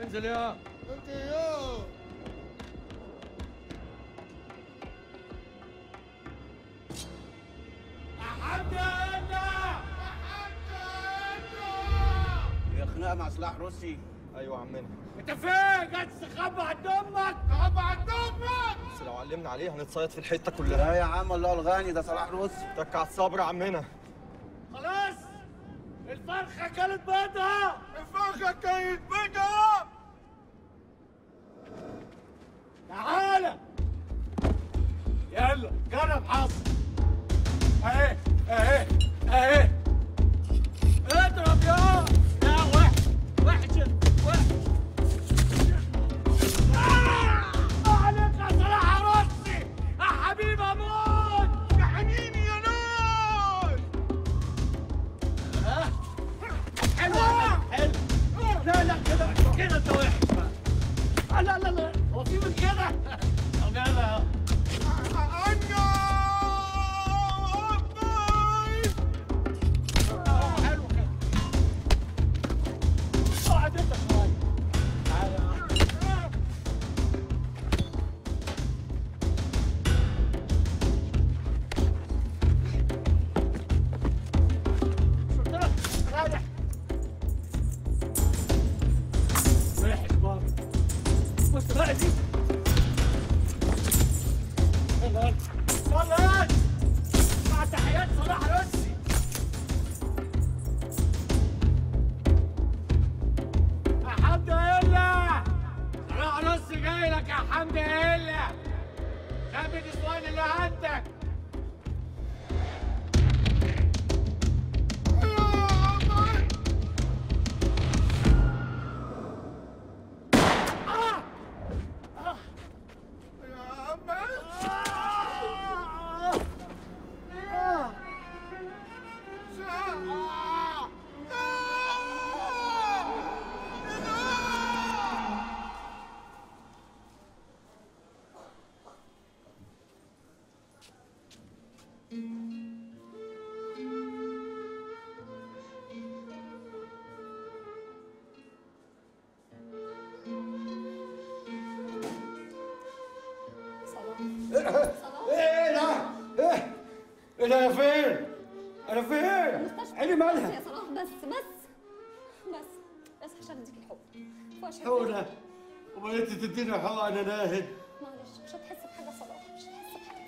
انزل يا انت يا هي خناقه مع سلاح روسي ايوه عمنا انت فين؟ قاعد تستخبى عند امك؟ تخبى عند امك بس لو علمنا عليه هنتصيد في الحته كلها لا يا عم الله الغني ده صلاح روسي تك على الصبر يا عمنا خلاص الفرخه كانت بيضها الفرخه كانت بيضة تعالى يلا جرب حظ اهي اهي اهي اضرب يا يا وحش وحش وحش آه! عليك يا صلاح راسي يا حبيب اموت يا حنيني يا ناس حلو حلو لا لا كده كده انت وحش بقى لا لا لا هو في من كده طب يلا انا أبوي. حلو كده اقعد انت شويه تعالى قلت لك راجع وحش برضه بص بقى دي يلا يلا يلا مع تحيات صلاح رسي يا حمد إلا صلاح رسي جاي لك يا حمد إلا خبي النسوان اللي عندك آه! آه! يا عمي آه! آه! ساعة. ايه ده؟ ايه؟ ايه ده انا فين؟ انا فين؟ مستشفى عيني يا مالها؟ صلاح بس بس بس بس عشان اديك الحب وعشان هو ده امال انت تديني حق انا ناهد معلش مش هتحس بحاجه صلاح مش هتحس بحاجه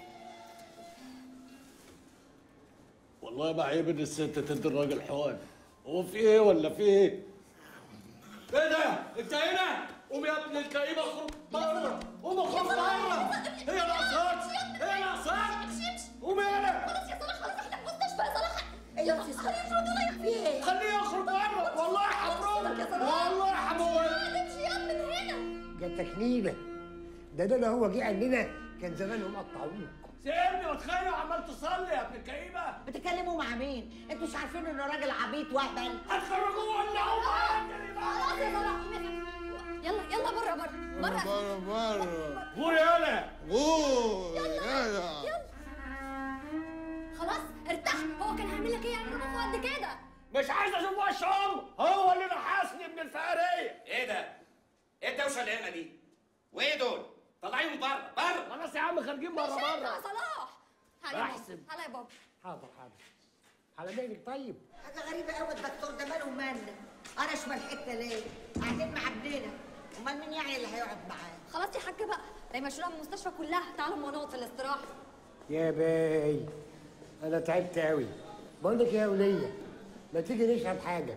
والله ما عيب ان الست تدي الراجل حقن هو في ايه ولا في ايه؟ ايه ده؟ انت هنا؟ قوم يا ابن الكئيبه اخرج بره قوم اخرج بره هي ناقصاك هي ناقصاك قوم هنا خلاص يا صلاح خلاص احنا في مستشفى يا صلاح يا صلاح خليه يخرج رايح فين؟ خليه يخرج بره والله حبرم يا صلاح. والله حموت امشي يا من هنا جاتك نيلة ده ده لو هو جه عندنا كان زمانهم قطعوه سيبني واتخانق وعمال تصلي يا ابن الكئيبه بتتكلموا مع مين؟ انتوا مش عارفين انه راجل عبيط وهبل؟ هتخرجوه ولا هو خلاص يا صلاح يلا يلا بره بره بره بره بره قول يالا قول يلا خلاص ارتاح هو كان هيعمل لك ايه يعني رمضان قد كده مش عايز اشوف وش امه هو اللي نحاسني ابن الفقريه ايه ده؟ ايه الدوشه اللي هنا دي؟ وايه دول؟ طلعيهم بره بره خلاص يا عم خارجين بره مش انت بره يا صلاح تعالى يا بحسب. بابا تعالى يا بابا حاضر حاضر على بالك طيب حاجة غريبة قوي الدكتور ده ماله مالنا؟ قرش من الحتة ليه؟ قاعدين مع ابننا امال مين يعني اللي هيقعد معاه؟ خلاص يا حاجه بقى ده يمشونا من المستشفى كلها تعالوا اما نقعد في الاستراحه يا باي انا تعبت قوي بقول لك يا وليه ما تيجي نشرب حاجه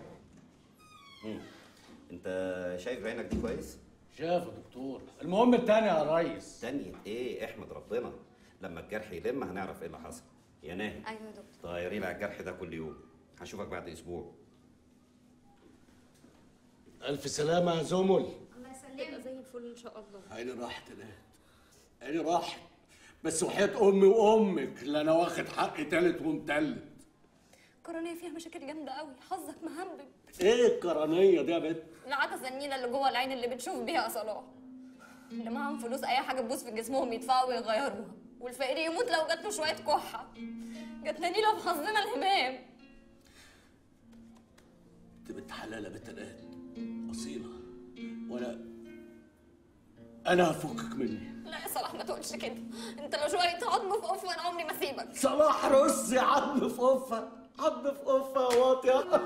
انت شايف عينك دي كويس؟ شاف يا دكتور المهم التاني يا ريس تانية ايه احمد ربنا لما الجرح يلم هنعرف ايه اللي حصل يا ناهي ايوه يا دكتور طايرين على الجرح ده كل يوم هشوفك بعد اسبوع الف سلامه يا زمل الله يسلمك زي الفل ان شاء الله عيني راحت يا نهد عيني راحت بس وحياة امي وامك اللي انا واخد حقي تالت ومتلت القرنيه فيها مشاكل جامده قوي حظك مهبب ايه القرنيه دي يا بنت العدسه النيله اللي جوه العين اللي بتشوف بيها يا صلاح اللي معاهم فلوس اي حاجه تبوظ في جسمهم يدفعوا ويغيروها والفقير يموت لو جات له شويه كحه جاتنا نيله في حظنا الهمام انت بنت حلاله بنت نهد اصيله وانا انا هفكك مني لا يا صلاح ما تقولش كده انت لو شويه عظم في قف انا عمري ما اسيبك صلاح رصي عض في قفه عض في قفه يا واطيه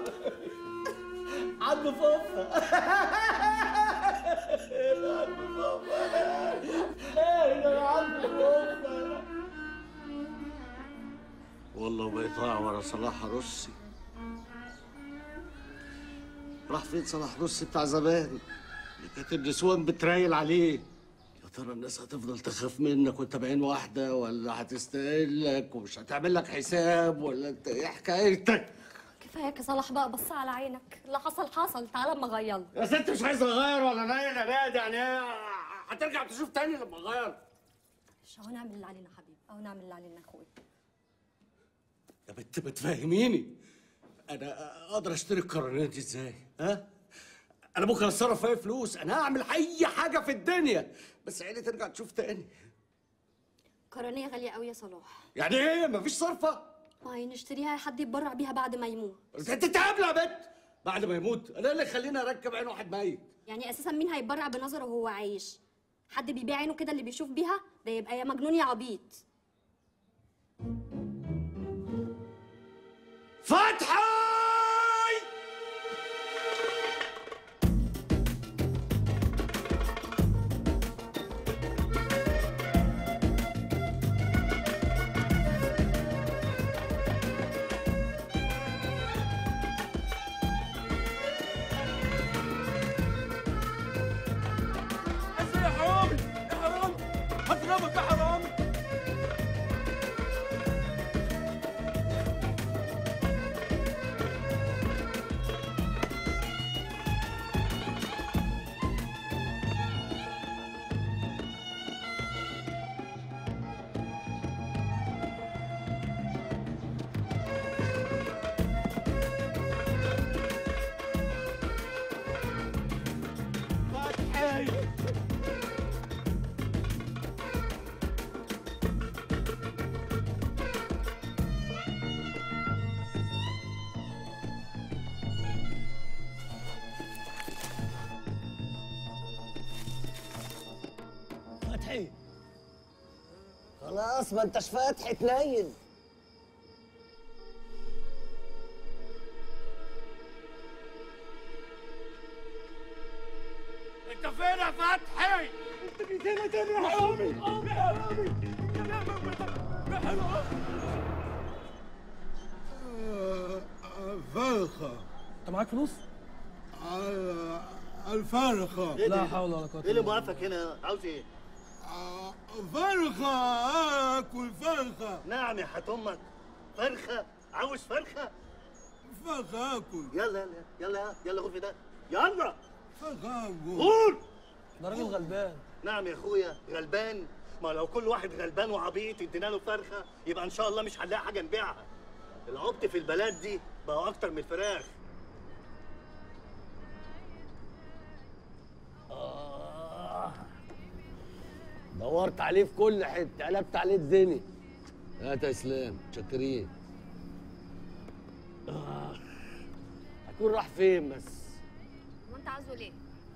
عض في قفه عض في قفه ايه عض في قفه والله ما يطلع ورا صلاح رصي راح فين صلاح رصي بتاع زمان اللي كانت النسوان بترايل عليه يا ترى الناس هتفضل تخاف منك وانت بعين واحدة ولا هتستقلك ومش هتعمل لك حساب ولا انت ايه حكايتك؟ كفاية يا صلاح بقى بص على عينك اللي حصل حصل تعالى اما اغير يا ست مش عايز اغير ولا نايل يا نادي يعني ايه هترجع تشوف تاني لما اغير مش اهو نعمل اللي علينا حبيبي اهو نعمل اللي علينا يا اخويا يا بنت بتفهميني انا اقدر اشتري القرارات دي ازاي؟ ها؟ انا ممكن اتصرف فيها فلوس انا هعمل اي حاجة في الدنيا بس عيني ترجع تشوف تاني قرنية غالية قوي يا صلاح يعني ايه مفيش صرفة؟ ما هي نشتريها حد يتبرع بيها بعد ما يموت انت تتقابل يا بنت بعد ما يموت انا إيه اللي يخليني اركب عين واحد ميت يعني اساسا مين هيتبرع بنظره وهو عايش حد بيبيع عينه كده اللي بيشوف بيها ده يبقى يا مجنون يا عبيط فتحي يا حرامي يا حرامي هضربك يا حرامي فتحي خلاص ما انتش فاتح تنيل انت فين يا فتحي؟ انت جيت هنا تاني يا حرامي يا حرامي يا حرامي فرخة انت معاك فلوس؟ على الفرخة لا حول ولا قوة ايه اللي موقفك هنا عاوز ايه فرخة آكل فرخة نعم يا حت امك فرخه عاوز فرخه فرخة آكل يلا يلا يلا يلا غرفه ده يلا فرخة آكل قول ده راجل غلبان نعم يا اخويا غلبان ما لو كل واحد غلبان وعبيط ادينا له فرخه يبقى ان شاء الله مش هنلاقي حاجه نبيعها العبط في البلد دي بقى اكتر من الفراخ دورت عليه في كل حته قلبت عليه الدنيا هات يا اسلام شاكرين آه. هكون راح فين بس هو انت عاوزه ليه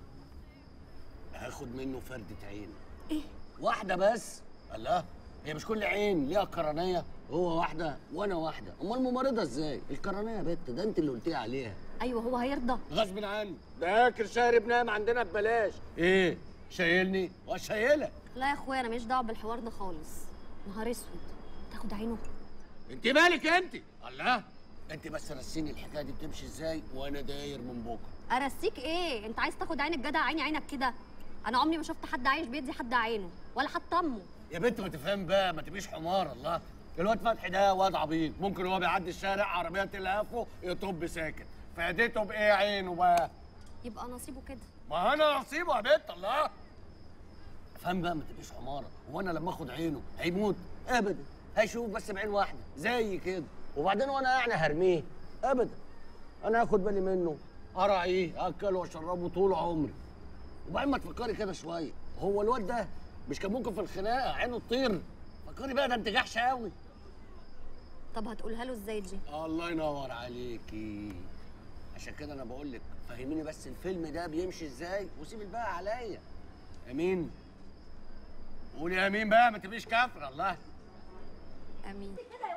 هاخد منه فردة عين ايه واحدة بس الله هي مش كل عين ليها قرنية هو واحدة وانا واحدة امال الممرضة ازاي القرنية يا بت ده انت اللي قلتي عليها ايوه هو هيرضى غصب عني ده اكل شارب نام عندنا ببلاش ايه شايلني وشايلك لا يا اخويا انا ماليش دعوه بالحوار ده خالص نهار اسود تاخد عينه انت مالك انت الله انت بس رسيني الحكايه دي بتمشي ازاي وانا داير من بكره ارسيك ايه انت عايز تاخد عين الجدع عيني عينك كده انا عمري ما شفت حد عايش بيدي حد عينه ولا حتى امه يا بنت ما تفهم بقى ما تبقيش حمار الله الواد فتحي ده واد عبيط ممكن هو بيعدي الشارع عربيه تلهفه يطب ساكت فاديته بايه عينه بقى يبقى نصيبه كده ما انا نصيبه يا بنت الله افهم بقى ما تبقيش حماره وانا لما اخد عينه هيموت ابدا هيشوف بس بعين واحده زي كده وبعدين وانا يعني هرميه ابدا انا هاخد بالي منه اراعيه اكله واشربه طول عمري وبعدين ما تفكري كده شويه هو الواد ده مش كان ممكن في الخناقه عينه تطير فكري بقى ده انت جحش قوي طب هتقولها له ازاي دي الله ينور عليكي عشان كده انا بقول لك فهميني بس الفيلم ده بيمشي ازاي وسيب الباقي عليا امين قولي يا امين بقى ما تبقيش كافر الله امين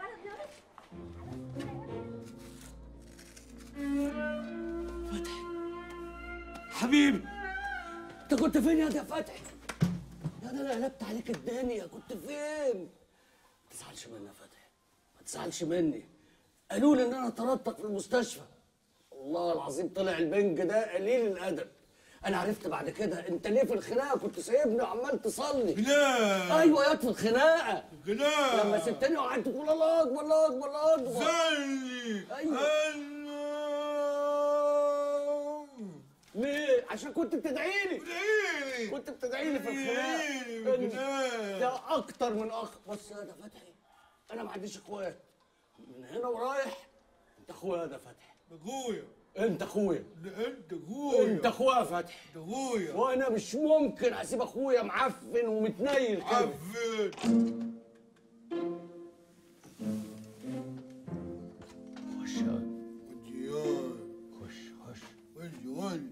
حبيبي انت كنت فين يا ده فتحي يا ده انا قلبت عليك الدنيا كنت فين ما تزعلش مني يا فتحي ما تزعلش مني قالوا لي ان انا طردتك في المستشفى والله العظيم طلع البنج ده قليل الادب انا عرفت بعد كده انت ليه في الخناقه كنت سايبني وعمال تصلي لا ايوه يا في الخناقه لا لما سبتني وقعدت تقول الله اكبر الله اكبر الله اكبر صلي أيوة. الله ليه عشان كنت بتدعي لي ادعيلي كنت بتدعي لي في الخناقه ادعيلي بالله. ده اكتر من اخ بص يا ده فتحي انا ما عنديش اخوات من هنا ورايح انت اخويا يا ده فتحي اخويا انت اخويا ده انت اخويا انت اخويا يا فتحي انت اخويا وانا مش ممكن اسيب اخويا معفن ومتنيل كده عفن خش يا وديان خش خش وديان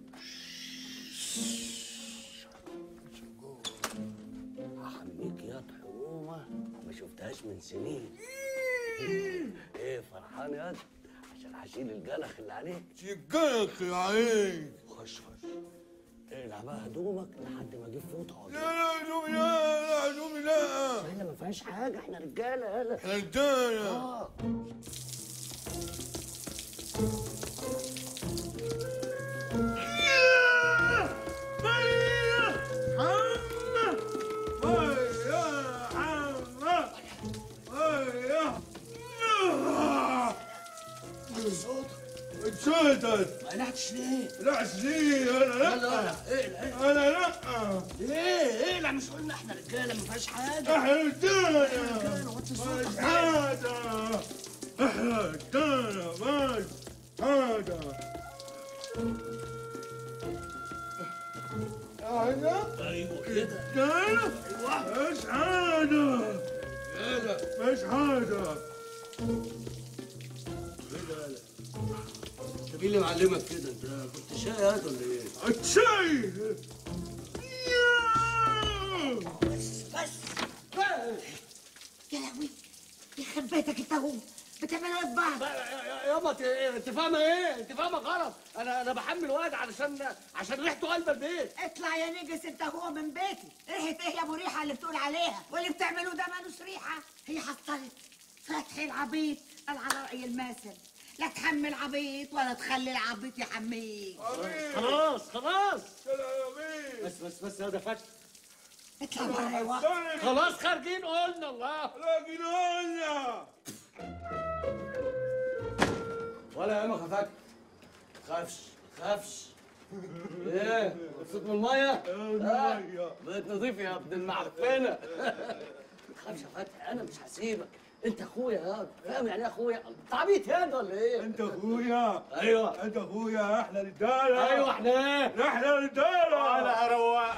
هحميك يا طحومه ما شفتهاش من سنين ايه فرحان يا عشان هشيل الجلخ اللي عليك شقاق يا عين خش خش اقلع بقى هدومك لحد ما اجيب فوطه لا واجيب لا دومي لا لا دومي لا احنا ما فيهاش حاجه احنا رجاله يالا هلتانا اه اتشتت ما قلعتش ليه؟ لا سنين انا يلا لا يلا اقلع انا لا ايه اقلع مش قلنا احنا رجاله ما فيهاش حاجه احلتانا وطي صوتك. مش حاجة احلتانا مش حاجة هذا ايوه كده كان مش حاجة مش حاجة انت مين اللي معلمك كده انت كنت شاي هاد ولا ايه؟ الشاي يا لهوي يخرب بيتك انت هو بتعملوا ايه في بعض يابا ت- انت فاهمه ايه؟ انت فاهمه غلط انا انا بحمل واد علشان عشان ريحته قلب البيت اطلع يا نجس انت هو من بيتي ريحه ايه يا ابو ريحه اللي بتقول عليها واللي بتعملوه ده مالوش ريحه هي حصلت فتحي العبيط قال على راي المثل لا تحمل عبيط ولا تخلي العبيط يحميك خلاص خلاص سلامي بس بس بس هذا فتح اطلع بره يا واد خلاص خارجين قلنا الله لكن هلا ولا يهمك يا فتح خافش خافش ايه مبسوط من الميه؟ ها؟ المية. بقيت نظيف يا ابن المعفنه خافش يا فتحي انا مش هسيبك انت اخويا يا فاهم يعني ايه اخويا انت عبيط ياد ولا ايه؟ انت اخويا ايوه انت اخويا احلى رجاله ايوه احنا ايه؟ احلى رجاله انا هروقك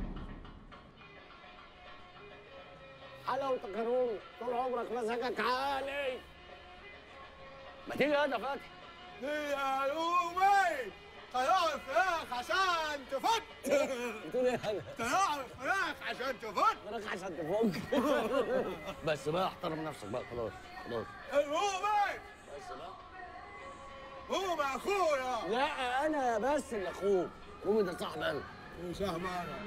حلاوتك يا رورو طول عمرك مزاجك عالي ما تيجي يا ده فتحي يا يومي طيار فراخ عشان تفك بتقول ايه انا؟ طيار فراخ عشان تفك وراك عشان تفك بس بقى احترم نفسك بقى خلاص خلاص يومي بس بقى هو اخويا لا انا بس اللي اخوك رومي ده صاحب انا وسام انا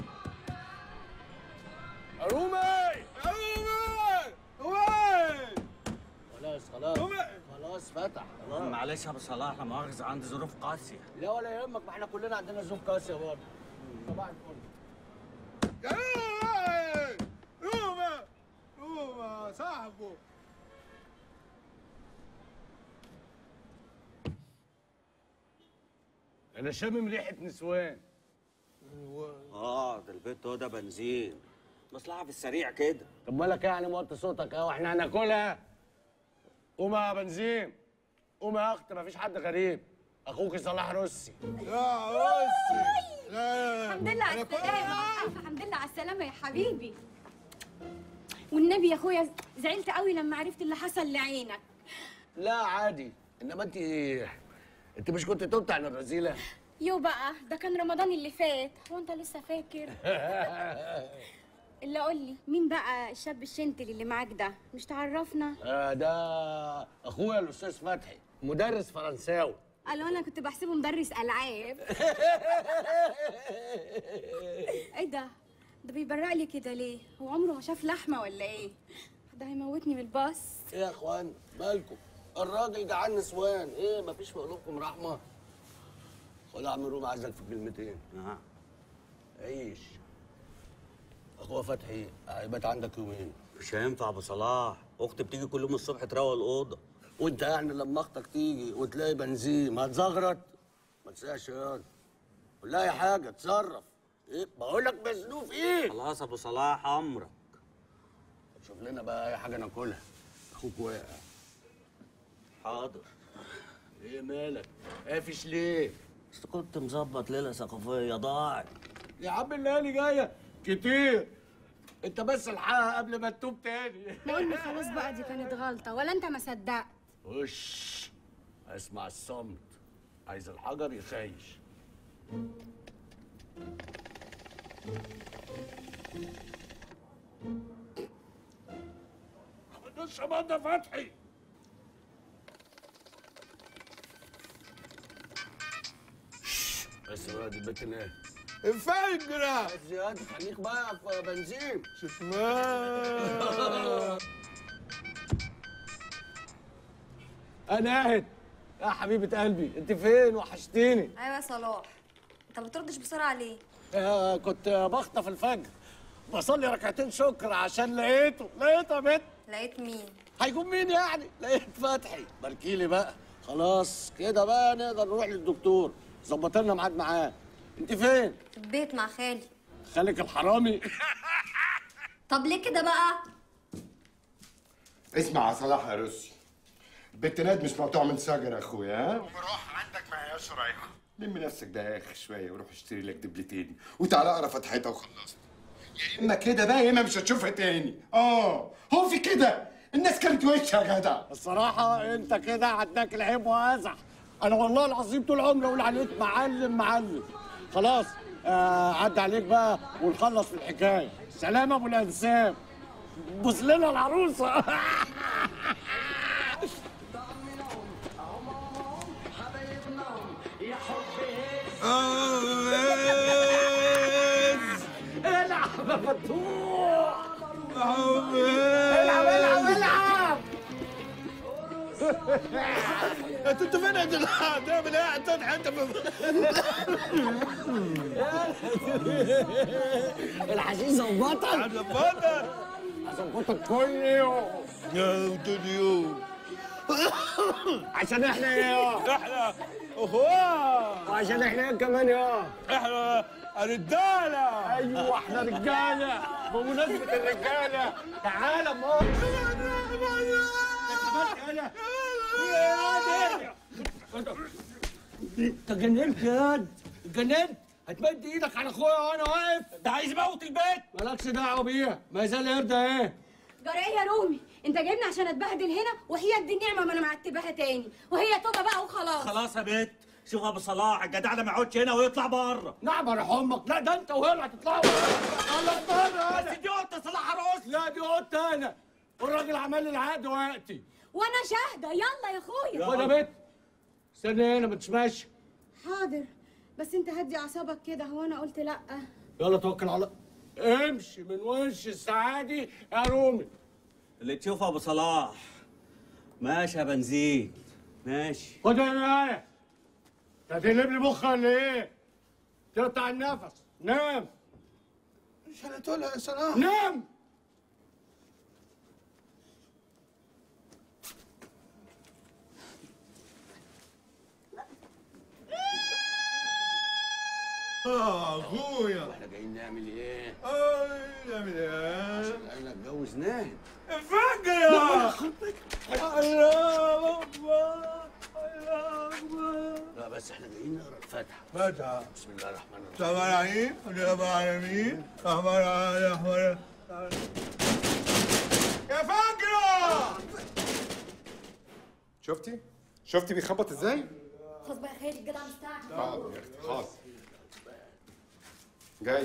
رومي يا يومي وين خلاص خلاص رومي خلاص فتح خلاص معلش يا ابو صلاح لا مؤاخذة عندي ظروف قاسية لا ولا يهمك ما احنا كلنا عندنا ظروف قاسيه برضه صباح الفل يا يومي روما روما صاحبه انا شامم ريحه نسوان اه ده البيت هو ده بنزين مصلحة في السريع كده طب مالك يعني موطي صوتك اهو احنا هناكلها قوم يا بنزين قوم يا اخت مفيش حد غريب اخوك صلاح روسي يا روسي لا الحمد لله على السلامة ألف الحمد لله على السلامة يا حبيبي والنبي يا اخويا زعلت قوي لما عرفت اللي حصل لعينك لا عادي انما انت انت مش كنت تبت عن الرذيله يو بقى ده كان رمضان اللي فات هو انت لسه فاكر اللي قول لي مين بقى الشاب الشنتل اللي معاك ده مش تعرفنا آه ده اخويا الاستاذ فتحي مدرس فرنساوي قالوا انا كنت بحسبه مدرس العاب ايه ده ده بيبرق لي كده ليه هو عمره ما شاف لحمه ولا ايه ده هيموتني بالباص ايه يا اخوان مالكم الراجل جعان نسوان ايه مفيش في قلوبكم رحمه خد يا عم رومي عايزك في كلمتين آه. عيش اخويا فتحي هيبات عندك يومين مش هينفع ابو صلاح اختي بتيجي كل يوم الصبح تروق الاوضه وانت يعني لما اختك تيجي وتلاقي بنزين ما تزغرط ما تسقاش ياض قول لها اي حاجه اتصرف ايه بقول لك مزنوق ايه خلاص ابو صلاح امرك شوف لنا بقى اي حاجه ناكلها اخوك واقع حاضر ايه مالك قافش ليه بس كنت مظبط ليله ثقافيه ضاعت يا عم الليالي جايه كتير انت بس الحقها قبل ما تتوب تاني ما قلنا خلاص بقى دي كانت غلطه ولا انت ما صدقت وش اسمع الصمت عايز الحجر يخيش الشباب ده فتحي بس بقى دي البت نايم انفجرة زياد خليك بقى في بنزين شكمان انا قاعد يا حبيبه قلبي انت فين وحشتيني ايوه يا صلاح انت ما بتردش بسرعه ليه آه كنت بخطف الفجر بصلي ركعتين شكر عشان لقيته لقيته يا بنت لقيت مين هيكون مين يعني لقيت فتحي باركيلي بقى خلاص كده بقى نقدر نروح للدكتور ظبط لنا ميعاد معاه انت فين في البيت مع خالي خالك الحرامي طب ليه كده بقى اسمع يا صلاح يا روسي البت ناد مش مقطوع من شجر يا اخويا ها وبروح عندك معياش رايحه لم نفسك ده يا اخي شويه وروح اشتري لك دبلتين وتعالى اقرا فتحتها وخلصت يا اما كده بقى يا اما مش هتشوفها تاني اه هو في كده الناس كانت وشها يا جدع الصراحة أنت كده عداك العيب وأزح أنا والله العظيم طول عمري أقول عليك معلم معلم خلاص آه عدى عليك بقى ونخلص في الحكاية سلام أبو الأنساب بوس لنا العروسة العب يا فتوح العب العب العب انت انت فين يا جدع تعمل ايه هتضحك انت الحشيش ظبطك هظبطك ظبطك كل يوم يا طول يوم عشان احنا ايه احنا اخوان وعشان احنا ايه كمان يا احنا رجاله ايوه احنا رجاله بمناسبه الرجاله تعالى ما انت جننت ياد جننت هتمد ايدك على اخويا وانا واقف ده عايز يموت البيت مالكش دعوه بيها ما يزال يرضى ايه جرى ايه يا رومي انت جايبني عشان اتبهدل هنا وهي دي النعمه ما انا معتباها تاني وهي توبه بقى وخلاص خلاص يا بنت شوف ابو صلاح الجدع ده ما يقعدش هنا ويطلع بره نعم يا امك لا ده انت وهي اللي هتطلعوا الله بره بس دي قطه صلاح عروس لا دي قلت انا والراجل عمل لي العقد وقتي وانا شاهده يلا يا اخويا خد يا بنت استنى هنا ما تسمعش حاضر بس انت هدي اعصابك كده هو انا قلت لا يلا توكل على امشي من وش السعادي يا رومي اللي تشوفه ابو صلاح ماشي يا بنزين ماشي خد يا نهاية تقلب لي مخك ولا ايه؟ تقطع النفس نام مش هنقتلها يا صلاح نام اه اخويا احنا جايين نعمل ايه؟ اي نعمل ايه انا اتجوز ناهد انفجر الله اكبر الله اكبر لا بس احنا جايين نقرا الفاتحه فتحة بسم الله الرحمن الرحيم السلام عليكم رب العالمين الرحمن الرحيم يا فجرة شفتي؟ شفتي بيخبط ازاي؟ خلاص بقى يا خالي الجدع مستعجل حاضر يا اختي حاضر جاي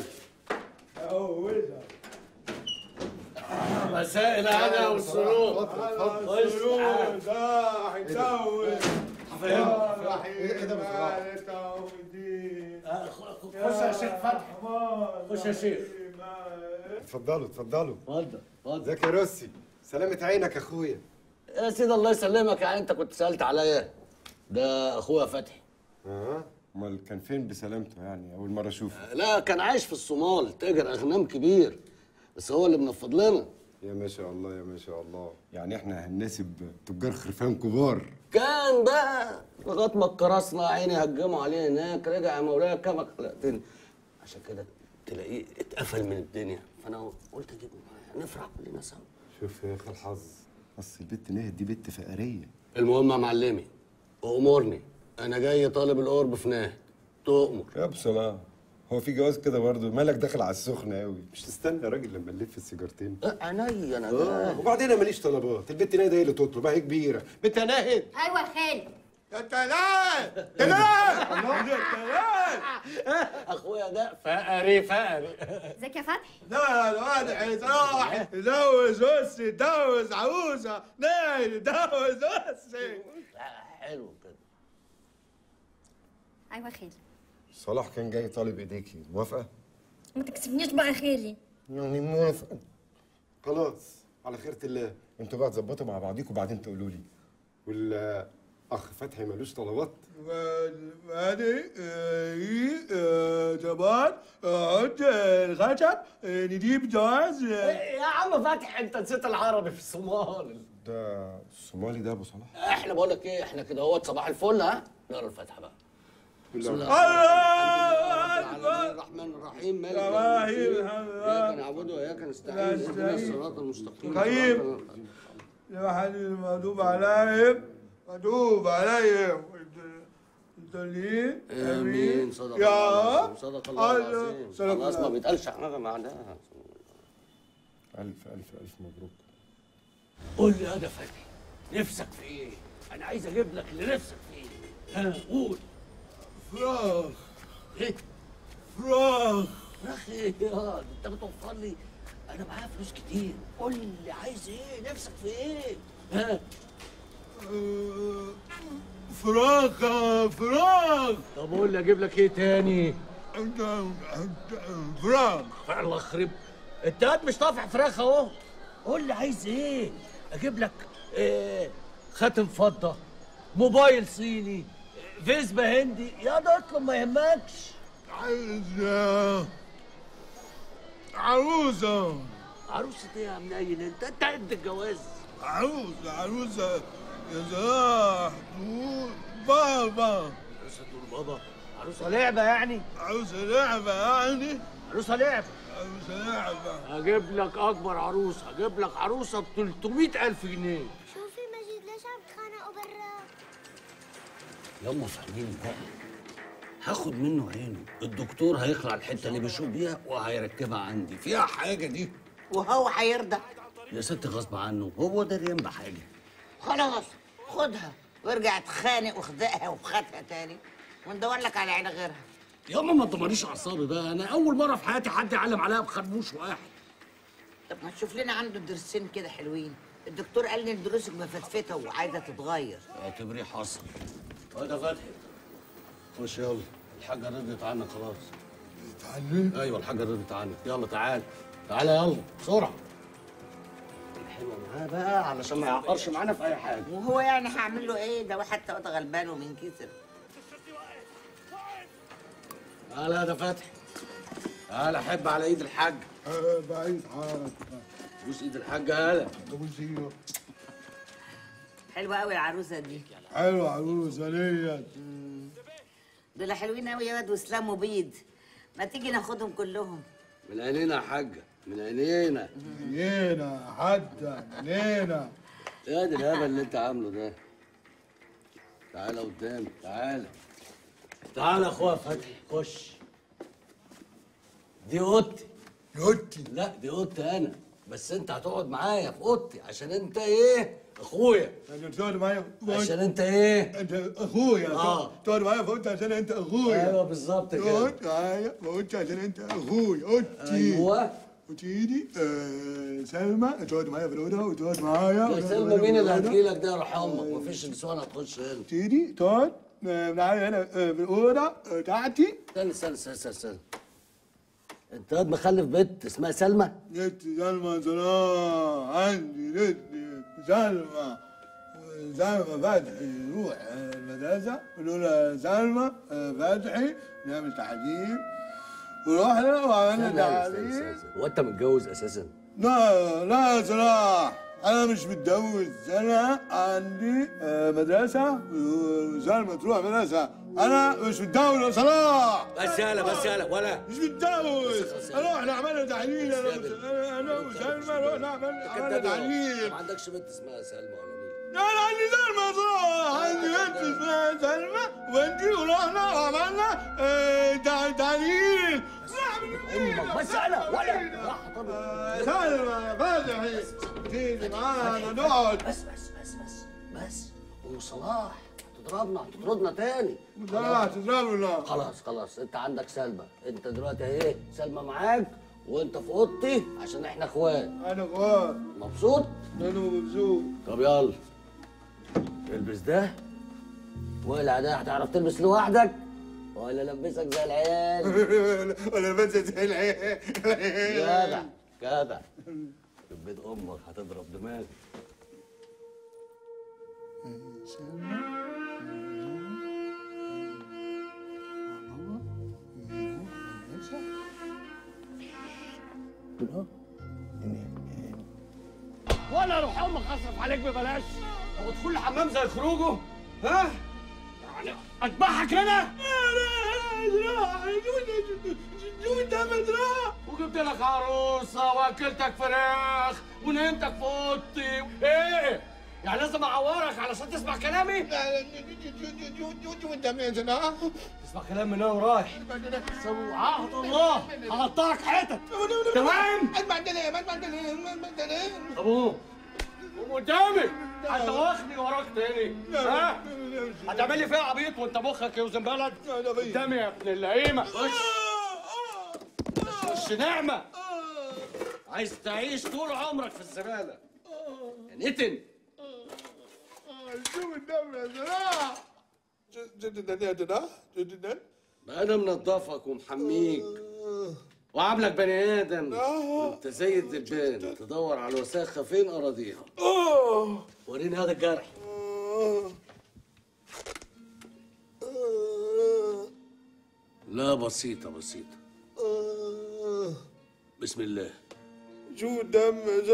مساء الهنا والسرور خش تعال. ايه ده آه، خ- خش يا شيخ فتحي خش يا شيخ اتفضلوا اتفضلوا اتفضل اتفضل ازيك يا روسي سلامة عينك يا اخويا يا سيدي الله يسلمك يعني انت كنت سالت عليا ده اخويا فتحي اه امال كان فين بسلامته يعني اول مره اشوفه لا كان عايش في الصومال تاجر اغنام كبير بس هو اللي منفض لنا يا ما شاء الله يا ما شاء الله يعني احنا هنناسب تجار خرفان كبار كان بقى لغايه ما الكراسنا عيني هجموا عليه هناك رجع يا مولاي كما خلقتني عشان كده تلاقيه اتقفل من الدنيا فانا قلت اجيبه معايا نفرح كلنا سوا شوف يا اخي الحظ اصل البت نهد دي بنت فقريه المهم يا معلمي امورني انا جاي طالب القرب في ناهد تؤمر يا ابو صلاح هو في جواز كده برضه مالك داخل على السخنه قوي مش تستنى يا راجل لما نلف السيجارتين لا عينيا انا اه جاي وبعدين انا ماليش طلبات البت ناهد هي اللي تطلب هي كبيره بنت ناهد ايوه يا خالي يا تلال تلال اخويا ده فقري فقري ازيك يا فتحي لا الواد هيروح يتجوز بص يتجوز عروسه نايل يتجوز بص حلو كده ايوه يا خالي صلاح كان جاي طالب ايديكي موافقه ما تكسبنيش بقى يا خالي يعني موافقه خلاص على خيرة الله انتوا بقى تظبطوا مع بعضيكم وبعدين تقولوا لي والاخ فتحي ملوش طلبات بعدين جبان عد الخشب نجيب جواز يا عم فتحي انت نسيت العربي في الصومال ده الصومالي ده ابو صلاح احنا بقول لك ايه احنا كده اهوت صباح الفل ها نقرا الفاتحه بقى بسم الله الله الرحمن الرحيم الرحمن الرحيم مالك يوم رحيم الدين. الحمد اياك نعبد واياك نستعين اهدنا الصراط المستقيم طيب. صراط ال- لمحل المغضوب عليهم مغضوب عليهم الضالين امين صدق يا الله العظيم صدق الله الله. العظيم صدق خلاص ما الله. بيتقالش حاجه معناها الف الف الف مبروك قول لي يا ده فتحي نفسك في ايه؟ انا عايز اجيب لك اللي نفسك فيه ها قول فراغ ايه؟ فراغ يا اخي يا انت بتوفر لي انا معايا فلوس كتير قول لي عايز ايه نفسك في ايه ها فراغ فراغ طب قول لي اجيب لك ايه تاني فراغ الله يخرب انت قاعد مش طافح فراخ اهو قول لي عايز ايه اجيب لك إيه خاتم فضه موبايل صيني فيسبا هندي يا ده اطلب ما يهمكش عايز عروسة عروسة ايه يا منيل انت انت قد الجواز عروسة عروسة يا صلاح تقول بابا عروسة تقول بابا عروسة لعبة يعني عروسة لعبة يعني عروسة لعبة عروسة لعبة هجيب لك اكبر عروسه هجيب لك عروسه ب 300 الف جنيه شوفي مجيد ليش عم تخانقوا برا يلا فاهمين بقى هاخد منه عينه الدكتور هيخلع الحته اللي بيشوف بيها وهيركبها عندي فيها حاجه دي وهو هيرضى يا ست غصب عنه هو دريان بحاجه خلاص خدها وارجع اتخانق وخدقها وبخاتها تاني وندور لك على عيله غيرها ياما ما تدمريش اعصابي بقى انا اول مره في حياتي حد يعلم عليها بخربوش واحد طب ما تشوف لنا عنده درسين كده حلوين الدكتور قال لي ان دروسك مفتفته وعايزه تتغير اعتبريه حصل واد يا فتحي خش يلا الحاجه رضيت عنك خلاص اتعلم ايوه الحاجه رضيت عنك يلا تعال تعال يلا بسرعه الحلوه معاه بقى علشان ما يعقرش معانا في اي حاجه وهو يعني هعمل له ايه ده واحد واد غلبان ومنكسر تعال يا ده فتحي تعال احب على ايد الحاج بعيد حالك بوس ايد الحاج هلا ابوسيه حلوه قوي العروسه دي حلوة عروسة ليا دول حلوين قوي يا واد واسلام وبيض ما تيجي ناخدهم كلهم من عينينا يا حاجه من عينينا لينا حتى لينا يا دي الهبل اللي انت عامله ده تعالى قدامي تعالى تعالى يا اخويا فتحي خش دي اوضتي يوتي لا دي اوضتي انا بس انت هتقعد معايا في اوضتي عشان انت ايه اخويا انت تقعد معايا عشان انت ايه انت اخويا آه. تقعد معايا فقلت عشان انت اخويا ايوه بالظبط كده تقعد معايا فقلت عشان انت اخويا قلت ايوه وتيجي آه سلمى تقعد معايا في الاوضه وتقعد معايا يا سلمى مين اللي هتجيلك ده يا روح امك مفيش نسوان هتخش هنا تيجي تقعد آه، معايا هنا آه، في الاوضه آه، بتاعتي استنى استنى استنى استنى, استنى. انت واد مخلف بنت اسمها سلمى جت سلمى صلاح عندي جت سلمى سلمى فتحي نروح آه، المدرسة نقول لها سلمى آه، فتحي نعمل تحاليل ورحنا وعملنا استنى، استنى، استنى، تحاليل استنى. هو انت متجوز اساسا لا لا يا صلاح أنا مش متجوز أنا عندي آه، مدرسة وسلمى تروح مدرسة أنا مش متجوز يا صلاح بس يالا بس يالا ولا مش متجوز رحنا عملنا تحليل انا وس- انا وسلمى رحنا عملنا عملنا تحليل ما عندكش بنت اسمها سلمى ولا مين لا انا عندي سلمى صح عندي بنت اسمها سلمى وانتي ورحنا وعملنا آه، تع- تحليل امك بس انا ولا آه، سلمى فتحي تيجي معانا نقعد بس بس بس بس بس ام صلاح هتضربنا هتطردنا تاني صلاح تضربنا خلاص خلاص انت عندك سلمى انت دلوقتي ايه سلمى معاك وانت في اوضتي عشان احنا اخوات انا اخوات مبسوط انا مبسوط طب يلا البس ده ولا ده هتعرف تلبس لوحدك ولا لبسك زي العيال ولا بس زي العيال جدع جدع بيت امك هتضرب دماغك ولا روح امك اصرف عليك ببلاش هو دخول الحمام زي خروجه ها يعني اذبحك هنا وجبت لك عروسه واكلتك فراخ ونمتك في اوضتي ايه يعني لازم اعورك علشان تسمع كلامي تسمع كلام من هنا ورايح عهد الله هقطعك حتت تمام ابوه قوم قدامي هتواخني وراك تاني ها هتعمل لي فيها عبيط وانت مخك يوزن بلد قدامي يا ابن اللئيمه خش خش نعمه عايز تعيش طول عمرك في الزباله يا نتن شوف الدم يا صلاح ما انا منضفك ومحميك وعاملك بني ادم انت زي الدبان تدور على الوساخه فين اراضيها وريني هذا الجرح لا بسيطة بسيطة بسم الله شو الدم يا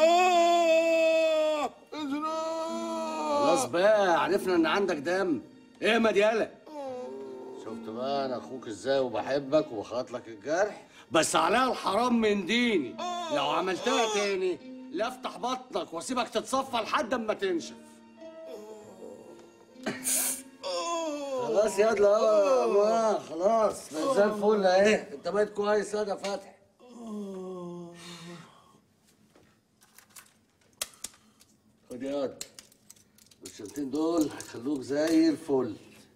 صلاح يا صلاح خلاص بقى عرفنا ان عندك دم ايه يا مديالة شفت بقى انا اخوك ازاي وبحبك وبخاط لك الجرح بس عليها الحرام من ديني لو عملتها تاني لا افتح بطنك واسيبك تتصفى لحد اما تنشف خلاص يا لا ما خلاص بقيت زي الفل اهي انت بقيت كويس يا فتحي خد يا واد والشنطين دول هيخلوك زي الفل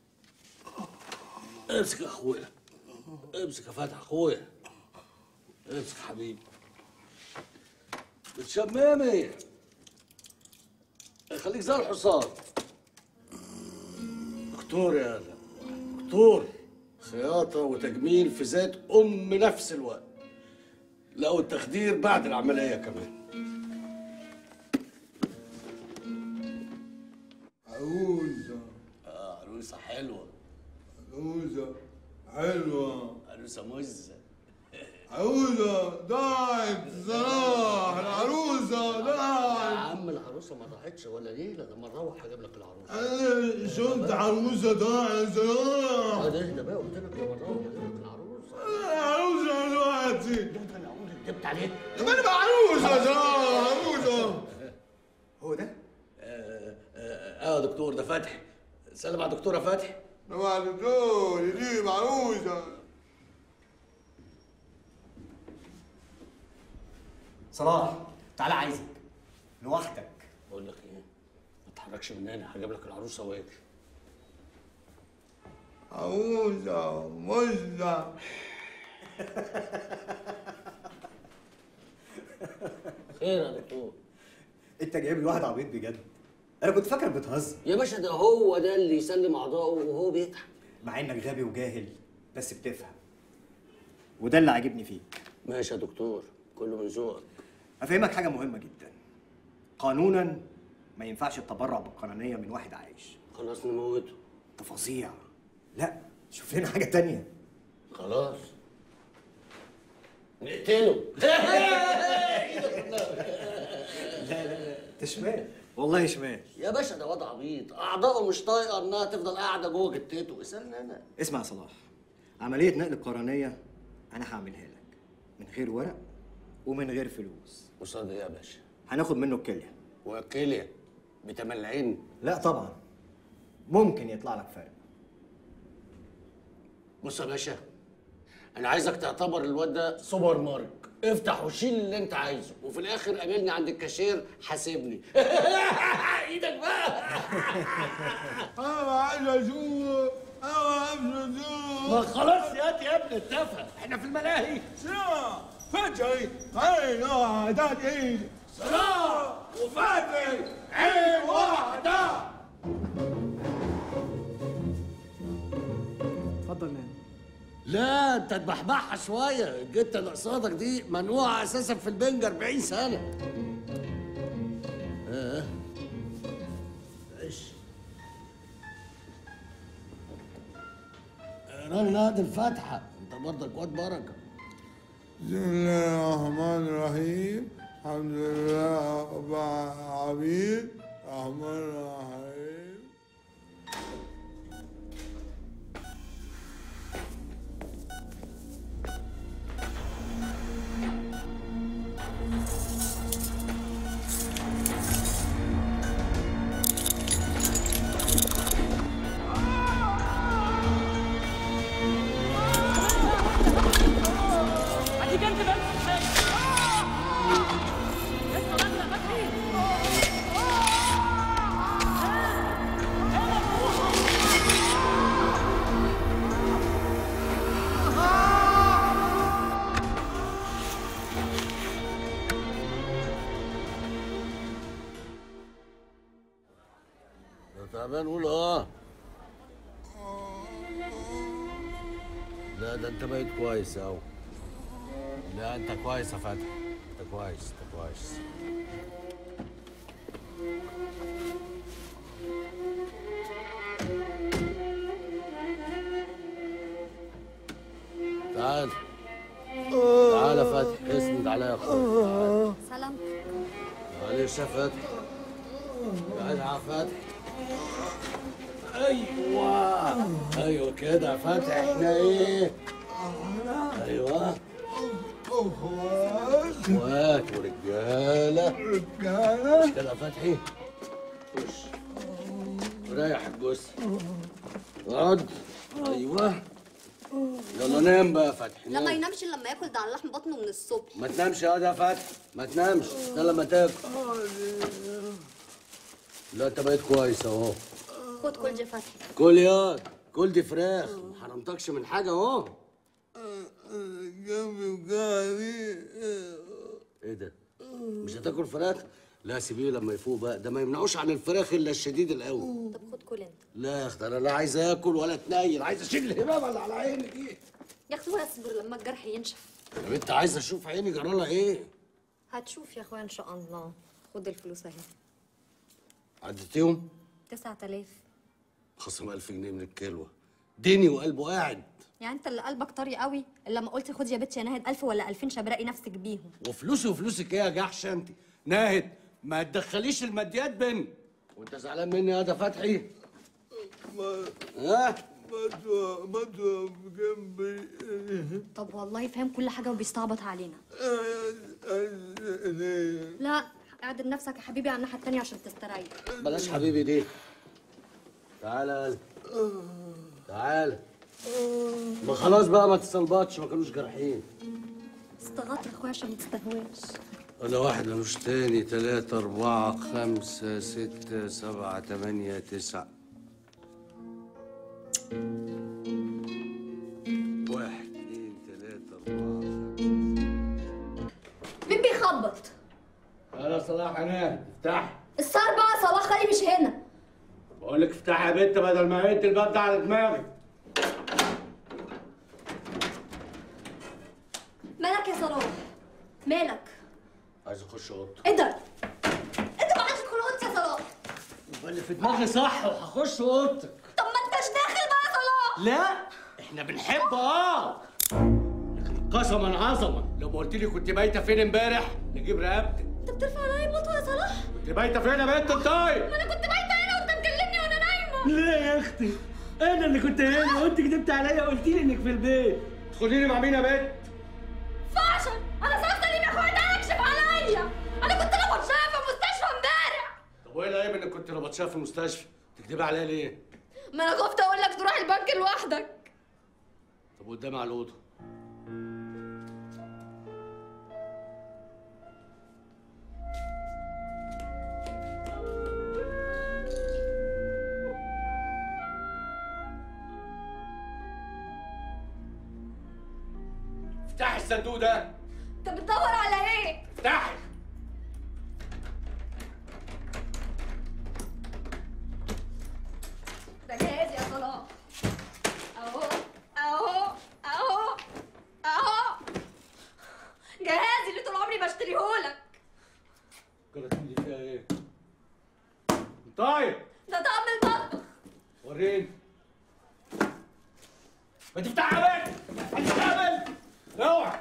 امسك يا اخويا امسك يا فتحي اخويا امسك حبيبي بتشممي خليك زي الحصان دكتور يا هلا دكتور خياطة وتجميل في ذات أم نفس الوقت لا والتخدير بعد العملية كمان عروسة اه عروسة حلوة عروسة حلوة عروسة مزة عروسة ضاعت صلاح العروسة يا ضاعت عم العروسة ما ضاعتش ولا ليلة لما نروح هجيب لك العروسة أنا شفت عروسة ضاعت صلاح اه ده اهدى بقى قلت لك لما نروح هجيب لك العروسة العروسة دلوقتي ده انا اقول كدبت عليك طب أنا بقى عروسة يا صلاح عروسة هو ده؟ اه اه آه، دكتور ده فتحي سلم على دكتورة فتحي طبعا الدكتور يجيب عروسة صلاح تعالى عايزك لوحدك بقول لك ايه تتحركش من هنا هجيب لك العروسه واجي عروسة مزة خير يا دكتور انت جايب لي واحد عبيط بجد انا كنت فاكرك بتهزر يا باشا ده هو ده اللي يسلم اعضائه وهو بيضحك مع انك غبي وجاهل بس بتفهم وده اللي عاجبني فيك ماشي يا دكتور كله من ذوقك افهمك حاجه مهمه جدا قانونا ما ينفعش التبرع بالقانونيه من واحد عايش خلاص نموته انت فظيع لا شوف لنا حاجه تانية خلاص نقتله انت شمال والله شمال يا باشا ده وضع عبيط اعضائه مش طايقه انها تفضل قاعده جوه جتته اسالني انا اسمع يا صلاح عمليه نقل القرنيه انا هعملها لك من غير ورق ومن غير فلوس قصاد ايه يا باشا هناخد منه الكليه وكيليا بتملعين لا طبعا ممكن يطلع لك فرق بص يا باشا انا عايزك تعتبر الواد ده سوبر مارك افتح وشيل اللي انت عايزه وفي الاخر قابلني عند الكاشير حاسبني ايدك بقى أنا عايز أشوف أنا عايز أشوف ما خلاص يا يا ابني اتفق احنا في الملاهي سلام فتحي عين واحدة إيد سلام وفتحي عين واحدة اتفضل نام لا انت تبحبحها شويه الجته اللي قصادك دي منوعه اساسا في البنج 40 سنه اه ايش اقرا لنا هذه الفاتحه انت برضك واد بركه بسم الله الرحمن الرحيم الحمد لله رب العالمين الرحمن الرحيم هديك انت بس لسه بدري بدري لو تعبان قول اه لا ده انت بقيت كويس اهو لا انت كويس يا فتحي انت كويس انت كويس تعال تعال يا فتحي اسند عليا يا اخويا سلام معلش يا فتحي تعال يا فتحي ايوه ايوه كده يا فتحي احنا ايه ايوه اخوات ورجاله رجالة مش كده يا فتحي خش ريح الجثه اقعد ايوه يلا نام بقى يا فتحي لا ما نام. ينامش إلا لما ياكل ده على لحم بطنه من الصبح ما تنامش يا واد يا فتحي ما تنامش ده لما تاكل لا انت بقيت كويس اهو خد كل دي فتحي كل يا كل دي فراخ ما حرمتكش من حاجه اهو جنبي وجاري ايه ده مش هتاكل فراخ لا سيبيه لما يفوق بقى ده ما يمنعوش عن الفراخ الا الشديد القوي طب خد كل انت لا يا اختي انا لا عايز اكل ولا اتنيل عايز اشيل الهبابه اللي على عيني دي يا اخويا اصبر لما الجرح ينشف طب انت عايز اشوف عيني جرالها ايه هتشوف يا اخويا ان شاء الله خد الفلوس اهي عديتيهم 9000 خصم 1000 جنيه من الكلوه ديني وقلبه قاعد يعني انت اللي قلبك طري قوي الا لما قلت خد يا بنتي يا ناهد 1000 ولا 2000 شبراقي نفسك بيهم وفلوسي وفلوسك ايه يا جحش انت ناهد ما تدخليش الماديات بينا وانت زعلان مني يا ده فتحي ها مطوى مطوى جنبي طب والله فاهم كل حاجه وبيستعبط علينا لا اعدل نفسك يا حبيبي على الناحيه التانيه عشان تستريح بلاش حبيبي دي تعالى يا قلبي. تعالى ما خلاص بقى ما تستلبطش ما كانوش جارحين استغطى يا اخويا عشان ما تستهواش ولا واحد ملوش تاني تلاتة أربعة خمسة ستة سبعة تمانية تسعة واحد اتنين تلاتة أربعة مين بيخبط؟ انا صلاح انا افتح السهر بقى صلاح خالي مش هنا بقول لك افتح يا بنت بدل ما انت الباب ده على دماغي مالك يا صلاح؟ مالك؟ عايز أخش أوضتي ايه ده؟ انت ما عادش تدخل اوضتي يا صلاح اللي في دماغي صح وهخش اوضتك طب ما انتش داخل بقى يا صلاح لا احنا بنحب اه لكن قسما عظما لو ما قلت لي كنت بايته فين امبارح نجيب رقبتك انت بترفع عليا المطوه يا صلاح؟ كنت بايته فين يا بنت طيب ما انا كنت بايته هنا وانت مكلمني وانا نايمه لا يا اختي انا اللي كنت هنا وانت كدبت عليا وقلت لي انك في البيت تدخلي لي مع مين يا بنت فاشل انا صرفت سليم يا اخويا ده يكشف عليا انا كنت ربط شايف في المستشفى امبارح طب وايه العيب انك كنت ربطشاه في المستشفى تكدبي عليا ليه ما انا خفت اقول لك تروح البنك لوحدك طب قدامي على الاوضه افتحي الصندوق ده انت بتدور على ايه؟ افتحي ده جاهز يا صلاح اهو اهو اهو اهو جهازي اللي طول عمري بشتريهولك الكراتين دي فيها ايه طيب ده طقم المطبخ وريني ما تفتحها بقى هتتقابل اوعى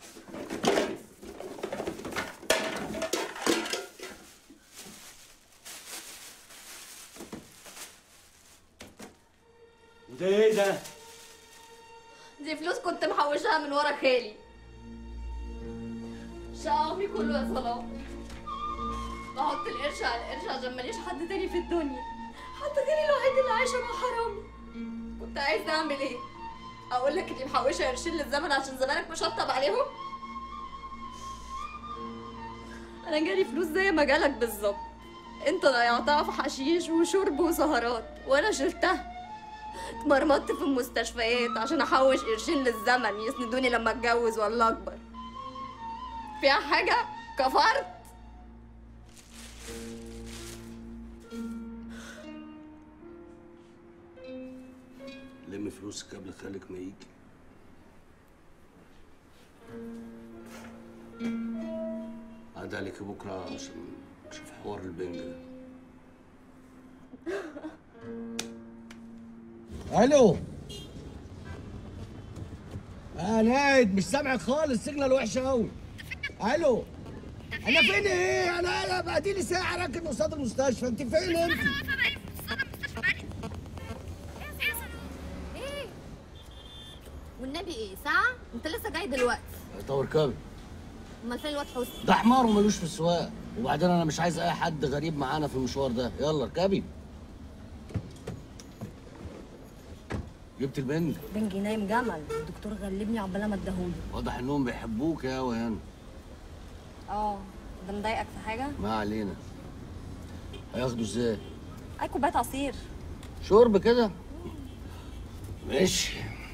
وده ايه ده؟ دي فلوس كنت محوشاها من ورا خالي شقامي كله يا صلاح بحط القرش على القرش عشان ماليش حد تاني في الدنيا حتى غيري الوحيد اللي عايشه مع حرامي كنت عايز اعمل ايه اقول لك اني محوشه قرشين للزمن عشان زمانك مشطب عليهم انا جالي فلوس زي ما جالك بالظبط انت ضيعتها في حشيش وشرب وسهرات وانا شلتها اتمرمطت في المستشفيات عشان احوش قرشين للزمن يسندوني لما اتجوز ولا اكبر فيها حاجه كفرت لم فلوسك قبل خالك ما يجي عاد عليك بكرة عشان نشوف حوار البنج ده الو انا قاعد مش سامعك خالص سيجنال وحشه قوي الو انا فين ايه انا انا بقالي ساعه راكن قصاد المستشفى انت فين انت ايه والنبي ايه ساعه انت لسه جاي دلوقتي طور كابي امال فين الواد حسني ده حمار وملوش في السواق وبعدين انا مش عايز اي حد غريب معانا في المشوار ده يلا اركبي جبت البنج بنجي نايم جمل الدكتور غلبني عقبال ما اداهولي واضح انهم بيحبوك يا وهان اه ده مضايقك في حاجه ما علينا هياخدوا ازاي اي كوبايه عصير شرب كده ماشي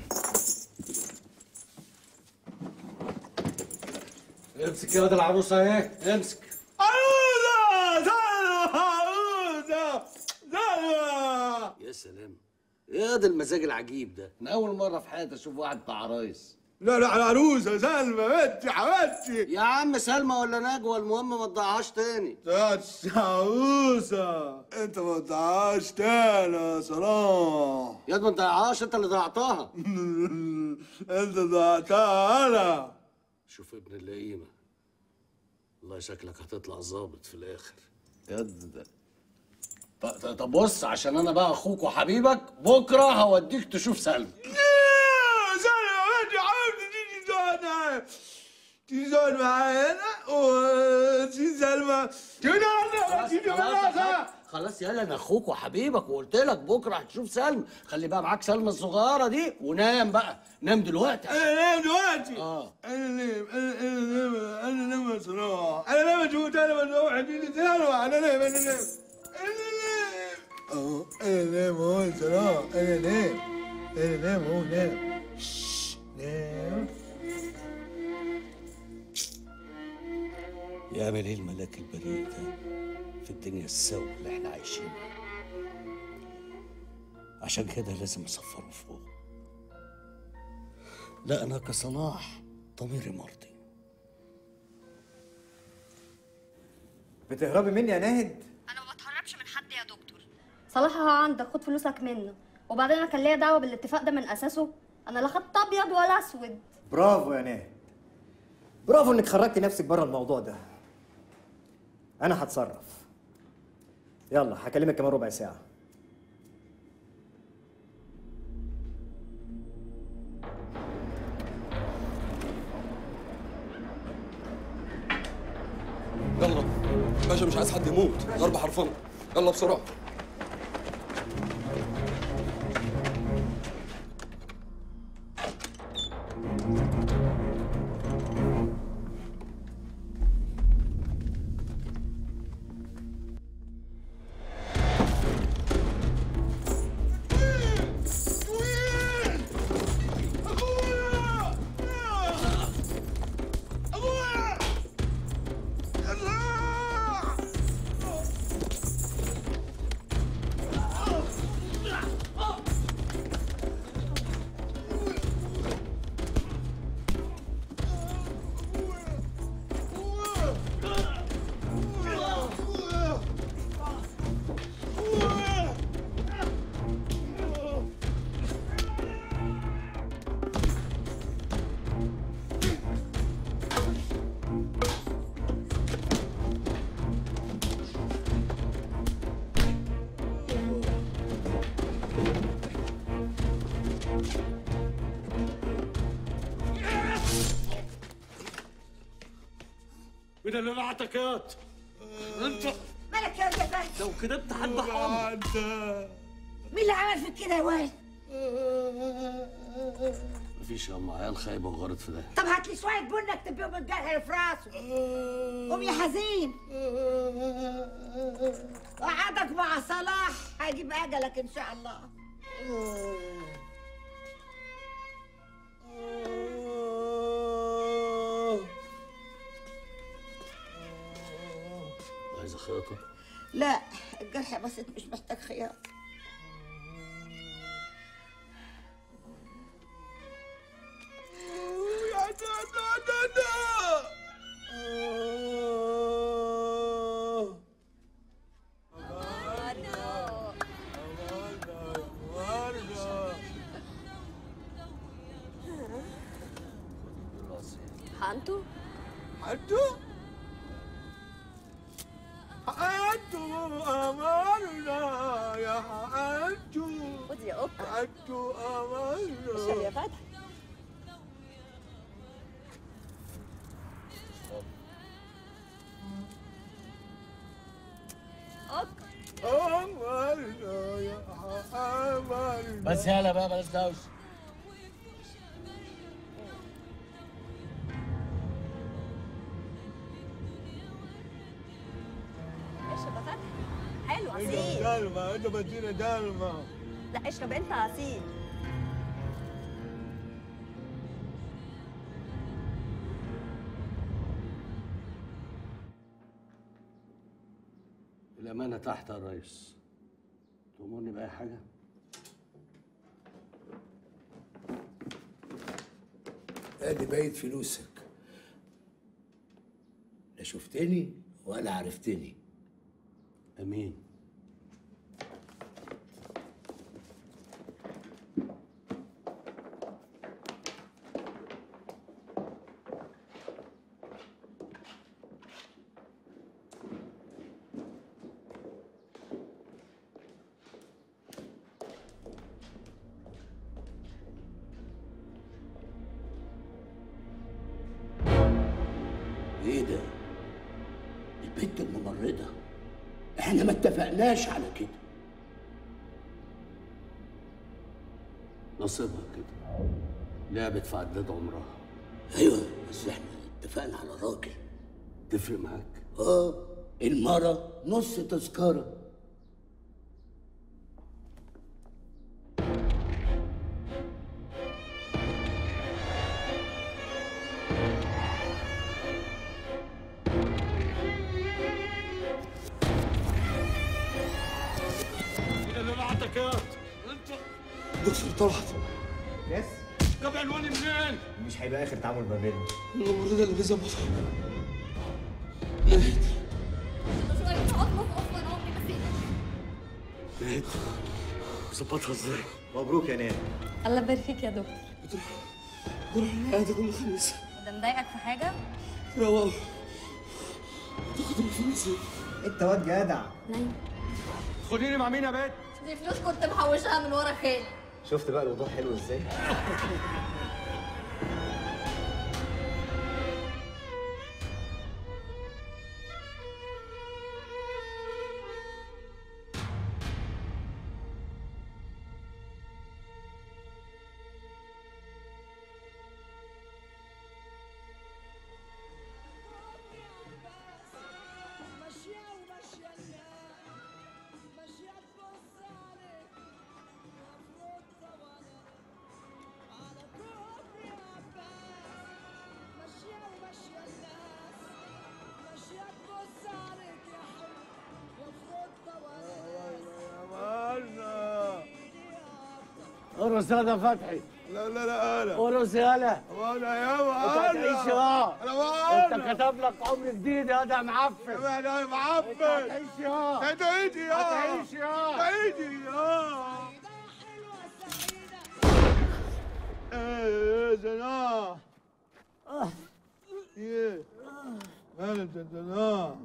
امسك يا واد العروسه اهي امسك عروسة سلمى عروسة سلمى يا سلام ايه ده المزاج العجيب ده انا اول مره في حياتي اشوف واحد بتاع عرايس لا لا العروسة سلمى بنتي حبيبتي يا عم سلمى ولا نجوى المهم ما تضيعهاش تاني تاتش عروسة انت ما تضيعهاش تاني يا صلاح يا ما تضيعهاش انت اللي ضيعتها انت ضيعتها انا شوف ابن اللئيمه والله شكلك هتطلع ظابط في الاخر يد ده ط- ط- طب بص عشان انا بقى اخوك وحبيبك بكره هوديك تشوف سلمى يا سلمى بنتي حبيبتي تيجي تقعد معايا تيجي تقعد معايا هنا وتيجي سلمى تيجي هنا تيجي خلاص يا هنا خالد خلاص يلا انا اخوك وحبيبك وقلت لك بكره هتشوف سلمى خلي بقى معاك سلمى الصغيره دي ونام بقى نام دلوقتي انا نام دلوقتي اه انا نام انا انا نام انا نام يا صلاح انا نام اشوف انا بروح اديني سلوى انا نام انا نام انا نام اهو انا نام اهو يا صلاح انا نام انا نام اهو نام شش، نام يعمل ايه الملاك البريء ده في الدنيا السوا اللي احنا عايشينها عشان كده لازم اصفره فوق لا انا كصلاح ضميري مرضي بتهربي مني يا ناهد انا ما بتهربش من حد يا دكتور صلاح اهو عندك خد فلوسك منه وبعدين انا كان ليا دعوه بالاتفاق ده من اساسه انا لا خدت ابيض ولا اسود برافو يا ناهد برافو انك خرجتي نفسك بره الموضوع ده انا هتصرف يلا هكلمك كمان ربع ساعه يلا باشا مش عايز حد يموت ضربة حرفنة يلا بسرعة مين اللي بعتك يا انت مالك يا جفاف لو كدبت حد حرام مين اللي عمل فيك كده يا واد مفيش يا الله عيال خايبه وغارت في ده طب هات لي شويه بن اكتب بيهم الجرح اللي في راسه قوم يا حزين وعدك مع صلاح هجيب اجلك ان شاء الله عايز خياطه لا الجرح بسيط مش محتاج خياط حنتو حنتو حنتو أمرنا يا حنتو خد يا قطة حنتو أمرنا اشرب يا فتحي أمرنا يا أمرنا بس يلا بقى بلاش دوشه اشرب يا فتحي حلو انت عصير دالما انت بدينا دالما لا اشرب انت عصير الامانه تحت يا ريس تأمرني بأي حاجه ادي بقيت فلوسك لا شفتني ولا عرفتني امين ايه ده البنت الممرضة احنا ما اتفقناش على كده نصيبها كده لعبت في عداد عمرها ايوه بس احنا اتفقنا على راجل تفرق معاك اه المرة نص تذكرة مين اللي بعتك يا انت دكتور طلعت يس جاب عنواني منين؟ مش هيبقى اخر تعامل ما بيننا الممرضة اللي بيظبطها نهيت ظبطها ازاي؟ مبروك يا نادي الله يبارك فيك يا دكتور بروح العيادة كل خميس ده مضايقك في حاجه يا واو تاخد الفلوس انت واد جدع خديني مع مين يا بنت؟ دي فلوس كنت محوشاها من ورا خالي شفت بقى الوضوح حلو ازاي ارقص هذا فتحي لا لا لا انا ارقص يالا وانا يابا انت هتعيش اه انا وانا انت كتب لك عمر جديد هذا معفن انا معفن انت هتعيش اه هتعيش يا هتعيش اه هتعيش يا ايه زنا ايه مالك يا زنا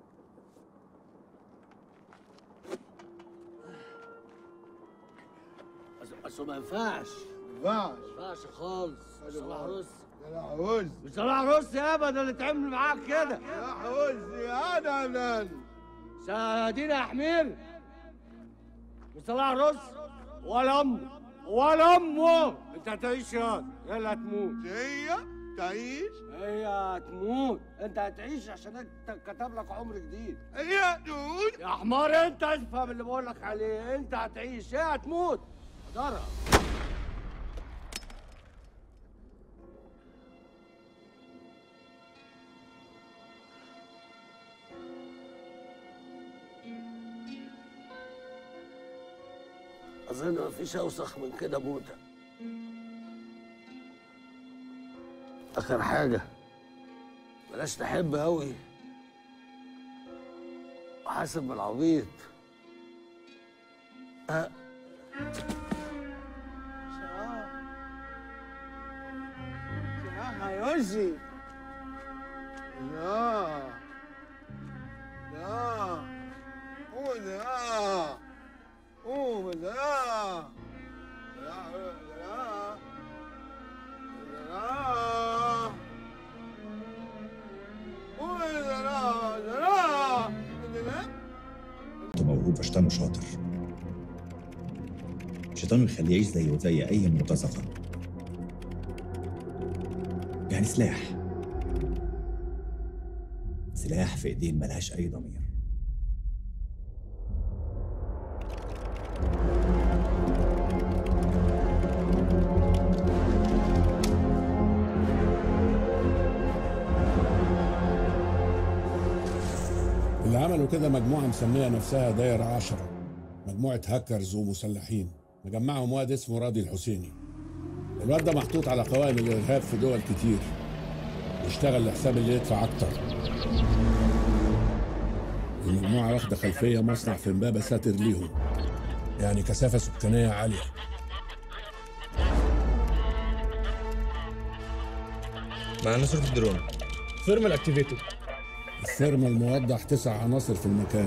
بس ما ينفعش ما ما ينفعش خالص صلاح رز يا عوز مش صلاح رز يابا ده اللي اتعمل معاك كده يا عوزي انا انا سادينا يا حمير مش صلاح رز ولا امه ولا امه انت هتعيش يا يلا هتموت هي تعيش هي هتموت انت هتعيش عشان انت كتب لك عمر جديد هي تموت يا حمار انت افهم اللي بقول لك عليه انت هتعيش هي هتموت جرى اظن مفيش اوسخ من كده موتة اخر حاجة بلاش تحب قوي وحاسب بالعبيط أه. يا يوزي لا لا قول لا قول لا لا لا لا قول لا لا موهوب شيطان شاطر شيطان يخليه يعيش زيه زي اي مرتزقه يعني سلاح سلاح في ايدين ملهاش اي ضمير اللي عملوا كده مجموعة مسمية نفسها داير عشرة مجموعة هاكرز ومسلحين مجمعهم واد اسمه راضي الحسيني الواد ده محطوط على قوائم الإرهاب في دول كتير يشتغل لحساب اللي يدفع أكتر المجموعة واخدة خلفية مصنع في امبابة ساتر ليهم يعني كثافة سكانية عالية معانا صورة الدرون ثيرمال اكتيفيتد الثيرمال موضح تسع عناصر في المكان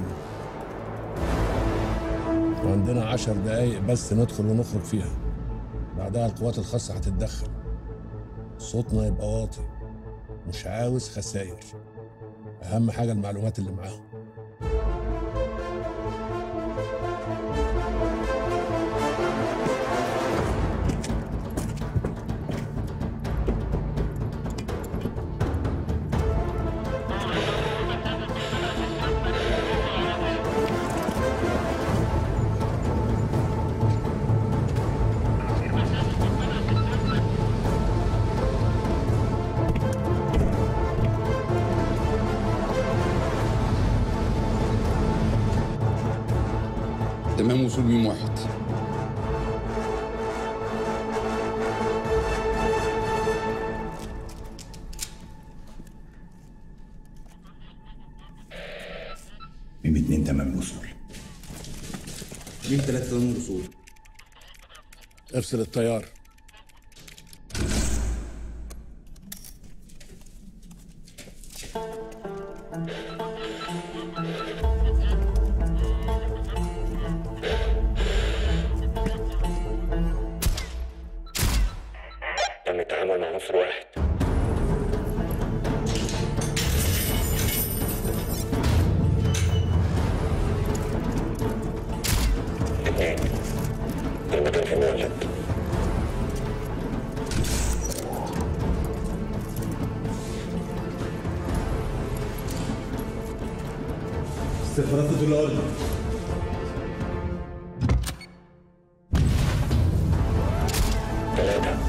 وعندنا عشر دقايق بس ندخل ونخرج فيها بعدها القوات الخاصة هتتدخل صوتنا يبقى واطي مش عاوز خسائر أهم حاجة المعلومات اللي معاهم تمام وصول ميم واحد ميم اتنين تمام الوصول مين ثلاثة تمام الوصول افصل الطيار تم التعامل مع عنصر واحد اثنين المكان في مولد استخبارات ضد الأرض ثلاثة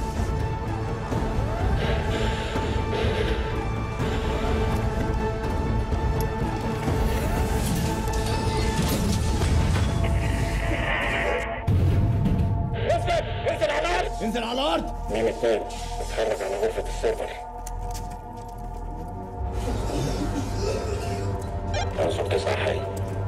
اسكت انزل على الارض انزل على الارض ميم اثنين اتحرك على غرفة السيرفر عنصر تسعة حي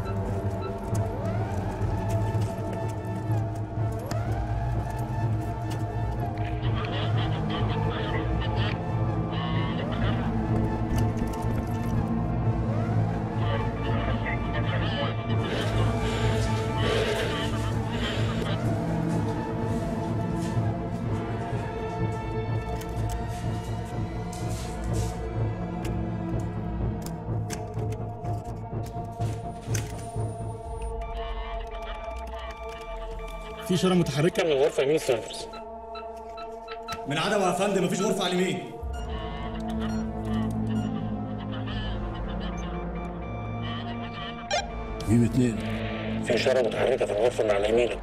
في شارة متحركة من الغرفة يمين السيرفرز من عدم يا فندم مفيش غرفة على اليمين ميم اتنين في إشارة متحركة في الغرفة اللي على يمينك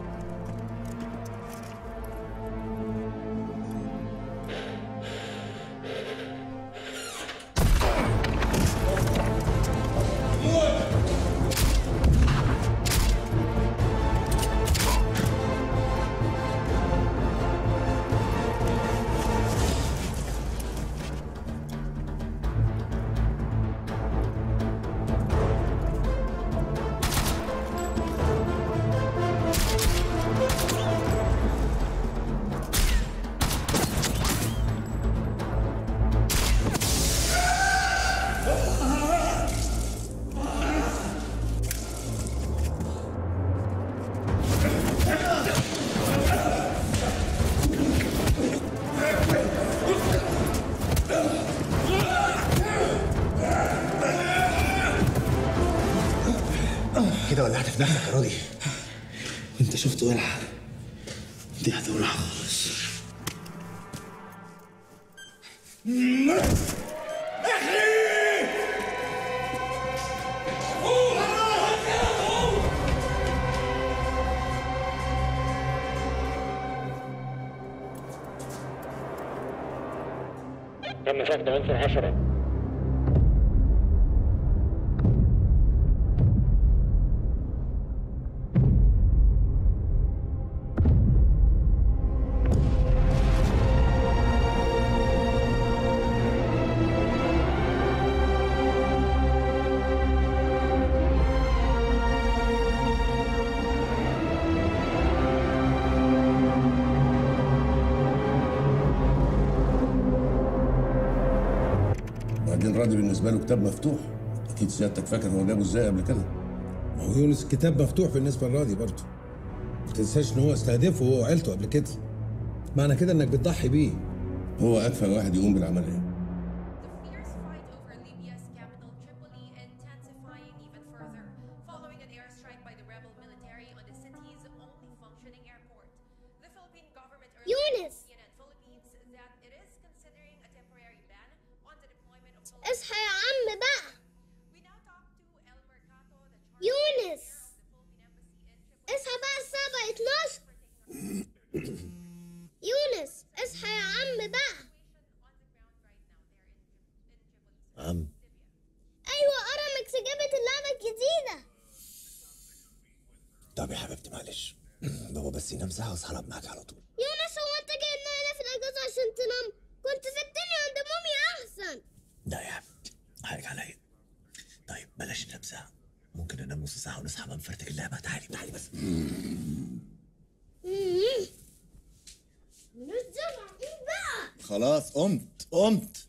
كده ولعت في نفسك يا راضي انت شفت ولعة دي هتولع خالص تم فقد عنصر عشرة وبعدين راضي بالنسبه له كتاب مفتوح اكيد سيادتك فاكر هو جابه ازاي قبل كده ما هو يونس الكتاب مفتوح بالنسبه لراضي برضه ما تنساش ان هو استهدفه هو وعيلته قبل كده معنى كده انك بتضحي بيه هو اكفأ واحد يقوم بالعمليه يونس اصحى يا عم بقى يونس اصحى بقى الساعة بقت 12 يونس اصحى يا عم بقى طب يا حبيبتي معلش بابا بس ينام ساعة واسهر معاك على طول يونس هو انت جايبنا هنا في الاجازه عشان تنام كنت سبتني عند مامي احسن لا يا حبيبتي حقك عليا طيب بلاش ننام ساعة ممكن ننام نص ساعة ونصحى بقى نفرتك اللعبة تعالي تعالي بس نزل بقى خلاص قمت قمت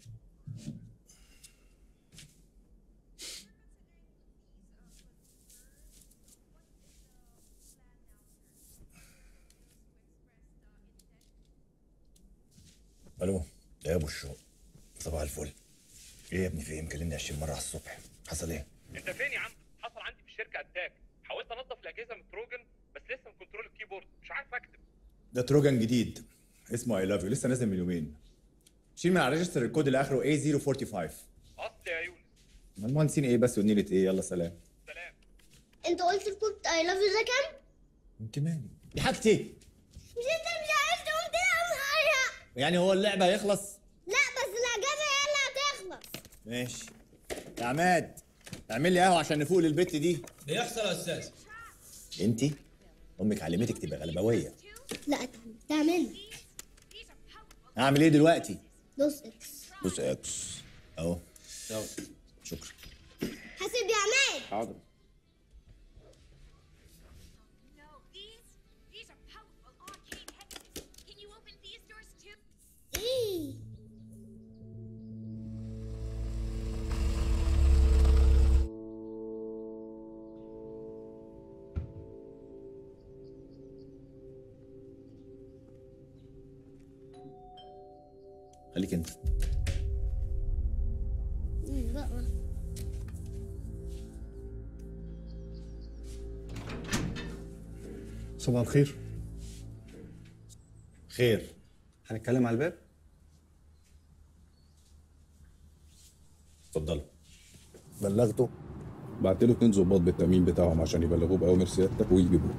الو يا ابو الشوق صباح الفل ايه يا ابني في ايه مكلمني 20 مره على الصبح حصل ايه انت فين يا عم حصل عندي في الشركه اتاك حاولت انظف الاجهزه من تروجن بس لسه مكنترول الكيبورد مش عارف اكتب ده تروجان جديد اسمه اي لاف يو لسه نازل من يومين شيل من على الريجستر الكود اللي اخره A045 اصل يا يونس ما المهندسين ايه بس ونيلة ايه يلا سلام انت قلت الكود اي لاف يو ده كام؟ انت مالي دي حاجتي مش انت مش عارف تقوم تلعب معايا يعني هو اللعبه هيخلص لا بس الاجازه هي اللي هتخلص ماشي يا عماد اعمل لي قهوه عشان نفوق للبت دي بيحصل يا استاذ انت امك علمتك تبقى غلبويه لا تعمل اعمل ايه دلوقتي دوس اكس بص اكس اهو شكرا حاسب يا عماد حاضر ايه خليك انت بقى صباح الخير خير هنتكلم على الباب اتفضل بلغته بعت له اتنين ظباط بالتأمين بتاعهم عشان يبلغوه بأوامر سيادتك ويجيبوه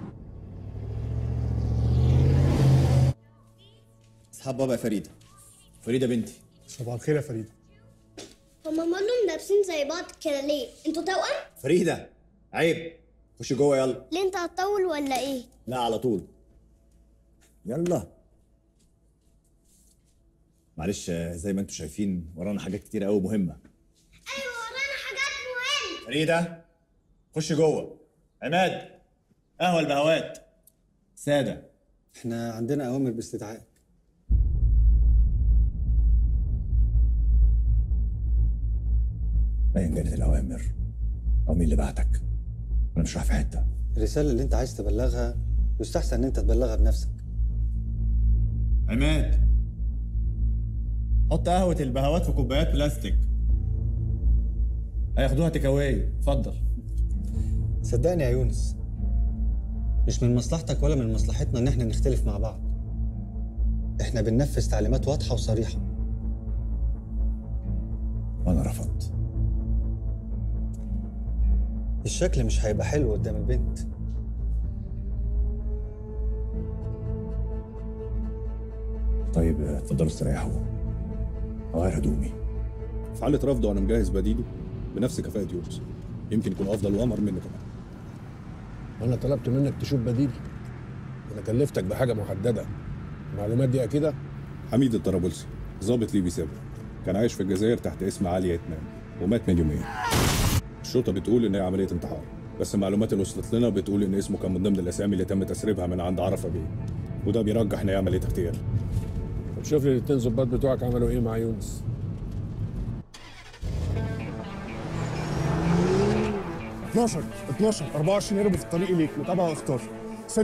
اصحاب بابا يا فريده فريده بنتي صباح الخير يا فريده هما مالهم لابسين زي بعض كده ليه؟ انتوا توأم؟ فريده عيب خش جوه يلا ليه انت هتطول ولا ايه؟ لا على طول يلا معلش آه، زي ما انتم شايفين ورانا حاجات كتير قوي مهمه ايوه ورانا حاجات مهمة فريده خش جوه عماد قهوه البهوات ساده احنا عندنا اوامر باستدعائك ايا كانت الاوامر او مين اللي بعتك انا مش رايح في حته الرساله اللي انت عايز تبلغها يستحسن ان انت تبلغها بنفسك عماد حط قهوه البهوات في كوبايات بلاستيك هياخدوها تيك اواي اتفضل صدقني يا يونس مش من مصلحتك ولا من مصلحتنا ان احنا نختلف مع بعض احنا بننفذ تعليمات واضحه وصريحه وانا رفضت الشكل مش هيبقى حلو قدام البنت طيب آه، اتفضلوا استريحوا اغير هدومي في حالة رفضه أنا مجهز بديله بنفس كفاءة يونس يمكن يكون أفضل وأمر منه كمان أنا طلبت منك تشوف بديل أنا كلفتك بحاجة محددة المعلومات دي أكيدة حميد الطرابلسي ضابط ليبي سابق كان عايش في الجزائر تحت اسم علي يتمام ومات من يومين الشرطة بتقول إن هي عملية انتحار بس المعلومات اللي وصلت لنا بتقول إن اسمه كان من ضمن الأسامي اللي تم تسريبها من عند عرفة بيه وده بيرجح إن هي عملية اغتيال طب شوف لي الاتنين ظباط بتوعك عملوا إيه مع يونس 12 12 24 هربوا في الطريق ليك متابعه واختار 6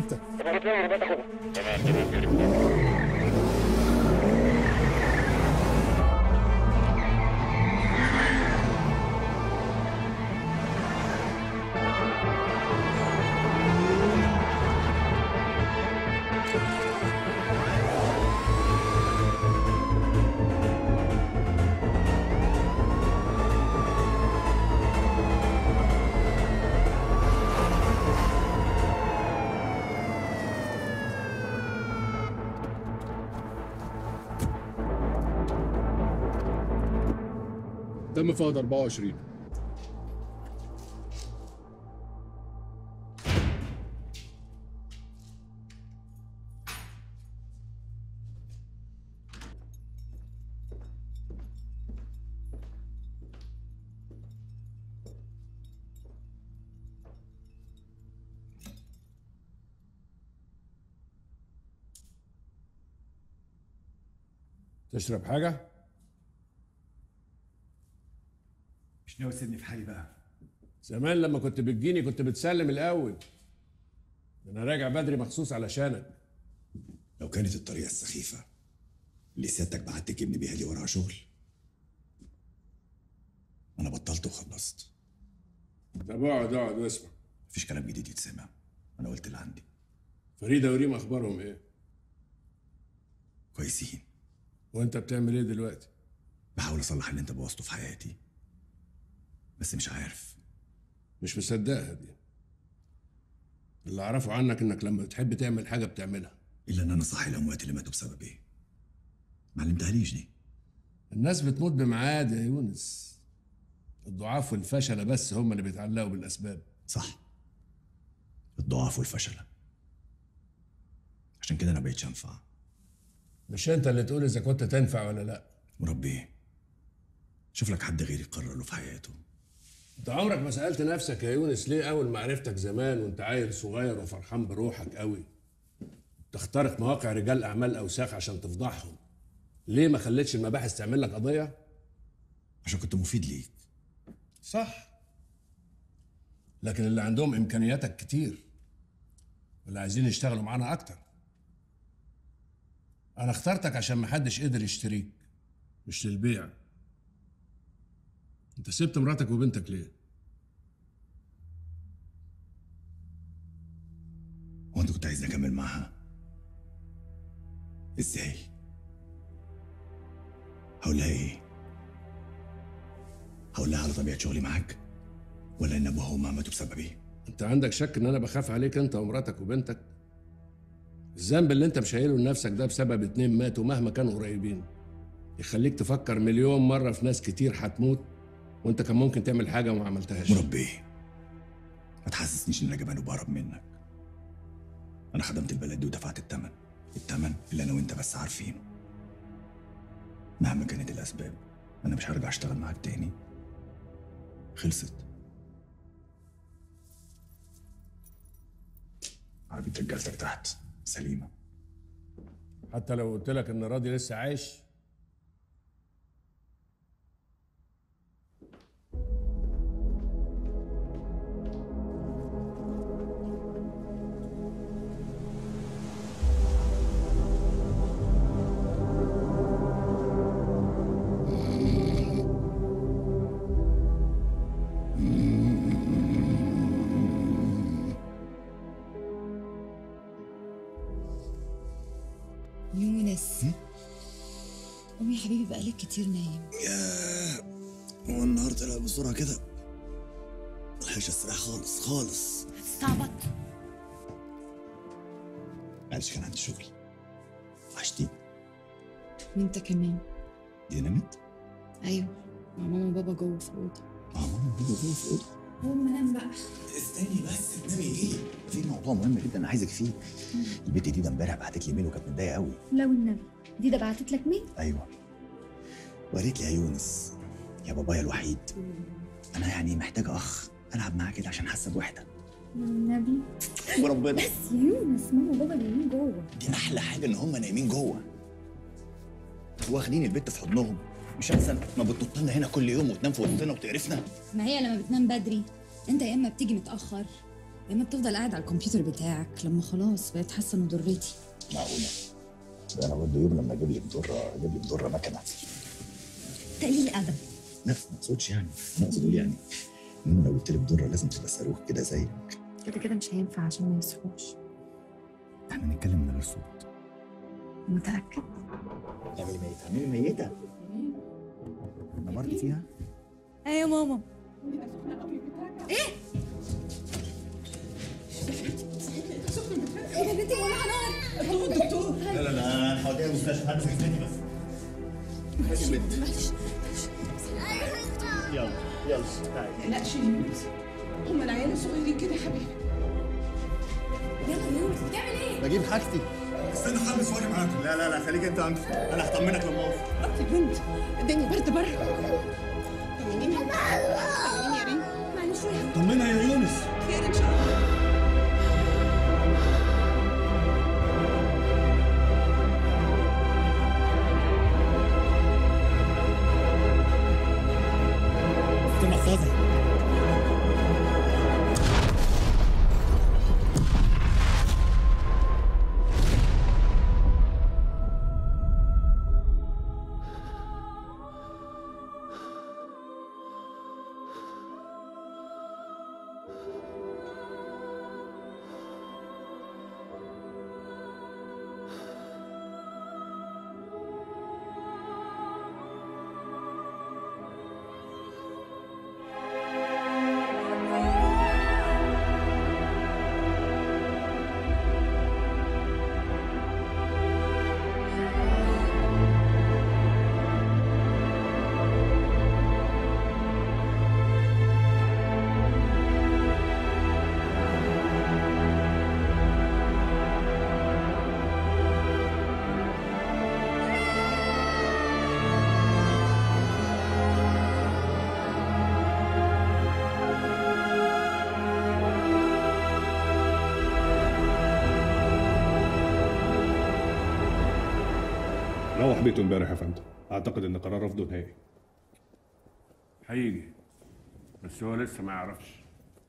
تم فقد 24 تشرب حاجه مش ناوي تسيبني في حالي بقى زمان لما كنت بتجيني كنت بتسلم الاول انا راجع بدري مخصوص علشانك لو كانت الطريقة السخيفة اللي سيادتك بعت تجيبني بيها دي وراها شغل أنا بطلت وخلصت طب اقعد اقعد واسمع مفيش كلام جديد يتسمع أنا قلت اللي عندي فريده وريم اخبارهم ايه كويسين وانت بتعمل ايه دلوقتي بحاول أصلح اللي أنت بوظته في حياتي بس مش عارف مش مصدقها دي اللي اعرفه عنك انك لما بتحب تعمل حاجه بتعملها إلا إن أنا صاحي الأموات اللي ماتوا بسبب إيه ما علمتهاليش دي الناس بتموت بميعاد يا يونس الضعاف والفشله بس هم اللي بيتعلقوا بالاسباب صح الضعاف والفشلة عشان كده أنا بقيتش أنفع مش انت اللي تقول اذا كنت تنفع ولا لا مربيه شوف لك حد غيري يقرر له في حياته انت عمرك ما سالت نفسك يا يونس ليه اول ما عرفتك زمان وانت عيل صغير وفرحان بروحك قوي تخترق مواقع رجال اعمال اوساخ عشان تفضحهم ليه ما خليتش المباحث تعمل لك قضيه عشان كنت مفيد ليك صح لكن اللي عندهم امكانياتك كتير واللي عايزين يشتغلوا معانا اكتر انا اخترتك عشان محدش قدر يشتريك مش للبيع انت سبت مراتك وبنتك ليه هو أنت كنت عايزني أكمل معاها إزاي هقول لها إيه هقول لها على طبيعة شغلي معاك ولا إن أبوها وأمها ماتوا بسبب إيه انت عندك شك ان انا بخاف عليك انت ومراتك وبنتك الذنب اللي انت مشايله لنفسك ده بسبب اتنين ماتوا مهما كانوا قريبين يخليك تفكر مليون مرة في ناس كتير هتموت وانت كان ممكن تعمل حاجة وما عملتهاش مربيه ما تحسسنيش إن أنا جبان وبهرب منك أنا خدمت البلد دي ودفعت الثمن الثمن اللي أنا وأنت بس عارفينه مهما كانت الأسباب أنا مش هرجع أشتغل معاك تاني خلصت عربية رجالتك تحت سليمة حتى لو قلت لك ان راضي لسه عايش يونس قوم يا حبيبي بقالك كتير نايم ياه هو النهار طلع بسرعة كده ملحقش استريح خالص خالص هتستعبط معلش كان عندي شغل وحشتيني وانت كمان دي نامت؟ ايوه مع ماما وبابا جوه في الاوضه اه ماما بابا جوه في الأوضة قوم نام بقى استني بس النبي ايه في موضوع مهم جدا انا عايزك فيه البنت دي ده امبارح بعتت لي ميل وكانت متضايقه قوي لا والنبي دي ده بعتت لك مين ايوه وقالت لي يا يونس يا بابايا الوحيد انا يعني محتاج اخ العب معاه كده عشان حاسه بوحده والنبي وربنا بس يا يونس ماما وبابا نايمين جوه دي احلى حاجه ان هم نايمين جوه واخدين البت في حضنهم مش احسن ما بتنط لنا هنا كل يوم وتنام في وسطنا وتقرفنا ما هي لما بتنام بدري انت يا اما بتيجي متاخر يا اما بتفضل قاعد على الكمبيوتر بتاعك لما خلاص بقيت حاسه ان ضرتي معقوله ده انا برضه يوم لما اجيب لي مضره اجيب لي مضره مكنه تقليل ادب لا ما اقصدش يعني انا اقصد اقول يعني ان لو جبت لي مضره لازم تبقى صاروخ كده زيك كده كده مش هينفع عشان ما يصحوش احنا نتكلم من غير صوت متاكد اعملي ميته اعملي ميته نمرت فيها ايه يا ماما ايه ايه يا بنتي ماما حنان الدكتور الدكتور لا لا لا انا هوديها المستشفى هات سكتي بس هاتي البنت يلا يلا تعالي لا شيل هم العيال الصغيرين كده يا حبيبي يلا يا يونس بتعمل ايه؟ بجيب حاجتي استنى خلص واجي معاكم لا لا لا خليك انت عندي انا هطمنك لما اوصل ربي بنت الدنيا برد بره طمنيني طمنيني يا ريم معلش شويه طمنها يا يونس خير ان شاء الله روح بيته امبارح يا فندم اعتقد ان قرار رفضه نهائي هيجي بس هو لسه ما يعرفش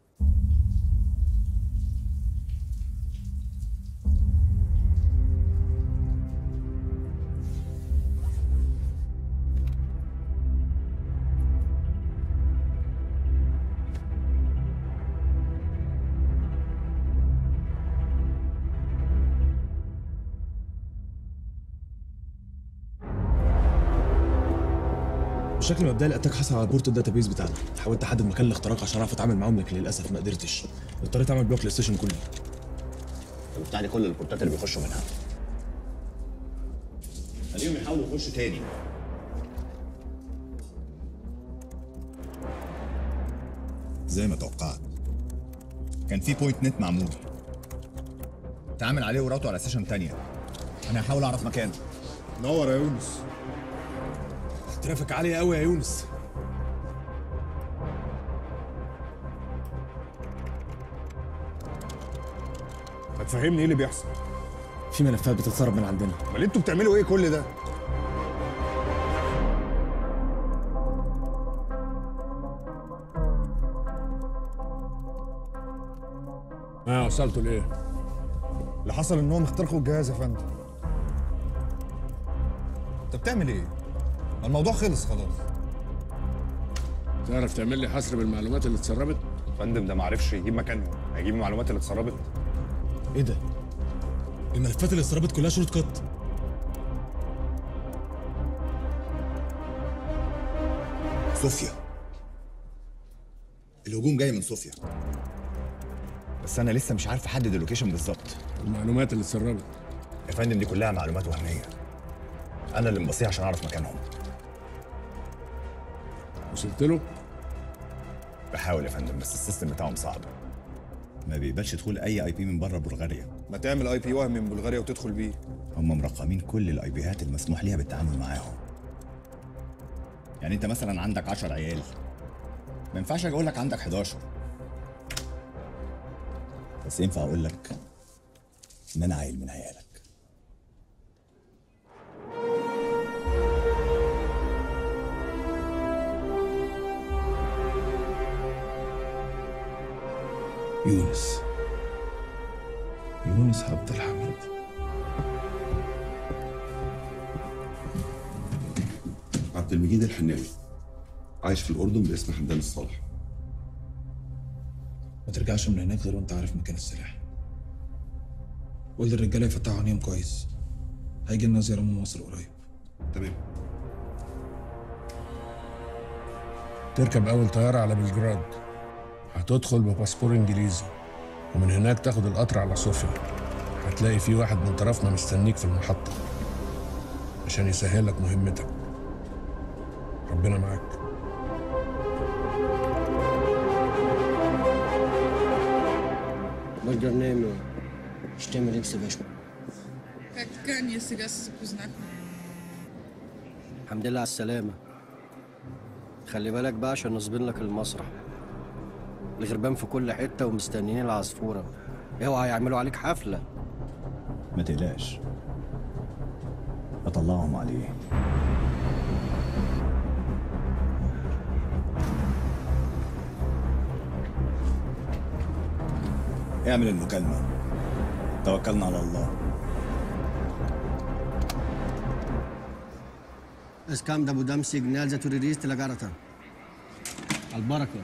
بشكل مبدئي الاتاك حصل على بورت الداتابيز بتاعنا حاولت احدد مكان الاختراق عشان اعرف اتعامل معاهم لكن للاسف ما قدرتش اضطريت اعمل بلوك للستيشن كله طب بتاع لي كل البورتات اللي بيخشوا منها خليهم يحاولوا يخشوا تاني زي ما توقعت كان في بوينت نت معمول تعامل عليه وراته على سيشن تانية انا هحاول اعرف مكانه نور يا يونس ترافيك عالي قوي يا يونس هتفهمني ايه اللي بيحصل في ملفات بتتسرب من عندنا امال انتوا بتعملوا ايه كل ده ما وصلتوا لايه؟ اللي حصل انهم اخترقوا الجهاز يا فندم انت بتعمل ايه؟ الموضوع خلص خلاص تعرف تعمل لي حصر بالمعلومات اللي اتسربت؟ فندم ده ما عرفش يجيب مكانهم هيجيب المعلومات اللي اتسربت ايه ده؟ الملفات اللي اتسربت كلها شورت كات صوفيا الهجوم جاي من صوفيا بس انا لسه مش عارف احدد اللوكيشن بالظبط المعلومات اللي اتسربت يا فندم دي كلها معلومات وهميه انا اللي مبصيها عشان اعرف مكانهم وصلت له؟ بحاول يا فندم بس السيستم بتاعهم صعب ما بيقبلش دخول اي اي بي من بره بلغاريا ما تعمل اي بي وهمي من بلغاريا وتدخل بيه هم مرقمين كل الاي بيات المسموح ليها بالتعامل معاهم يعني انت مثلا عندك 10 عيال ما ينفعش اجي اقول لك عندك 11 بس ينفع اقول لك ان انا عيل من عيالك يونس يونس عبد الحميد عبد المجيد الحناوي عايش في الأردن باسم حمدان الصالح ما ترجعش من هناك غير وانت عارف مكان السلاح قول للرجاله يفتحوا عينيهم كويس هيجي لنا زياره من مصر قريب تمام تركب اول طياره على بلجراد هتدخل بباسبور انجليزي ومن هناك تاخد القطر على صوفيا هتلاقي في واحد من طرفنا مستنيك في المحطة عشان يسهل لك مهمتك ربنا معاك Burger name Stimmer Exhibition. Как я сега се запознахме. الحمد لله على السلامة خلي بالك بقى عشان نصبين لك المسرح الغربان في كل حتة ومستنيين العصفورة اوعى يعملوا عليك حفلة ما تقلقش اطلعهم عليه اعمل المكالمة توكلنا على الله اسكام ده بودام سيجنال ذا توريست لجارتا البركة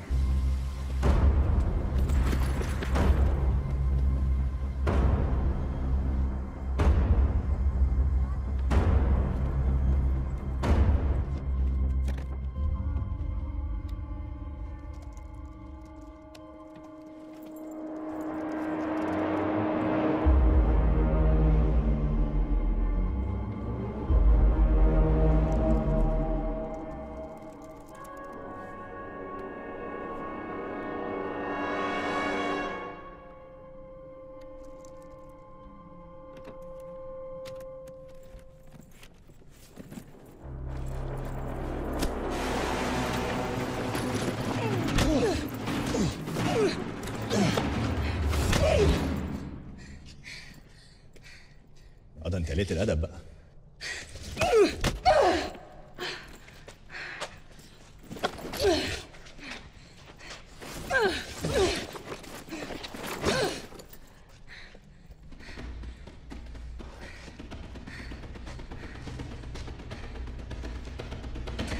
اه ده انت قليت الادب بقى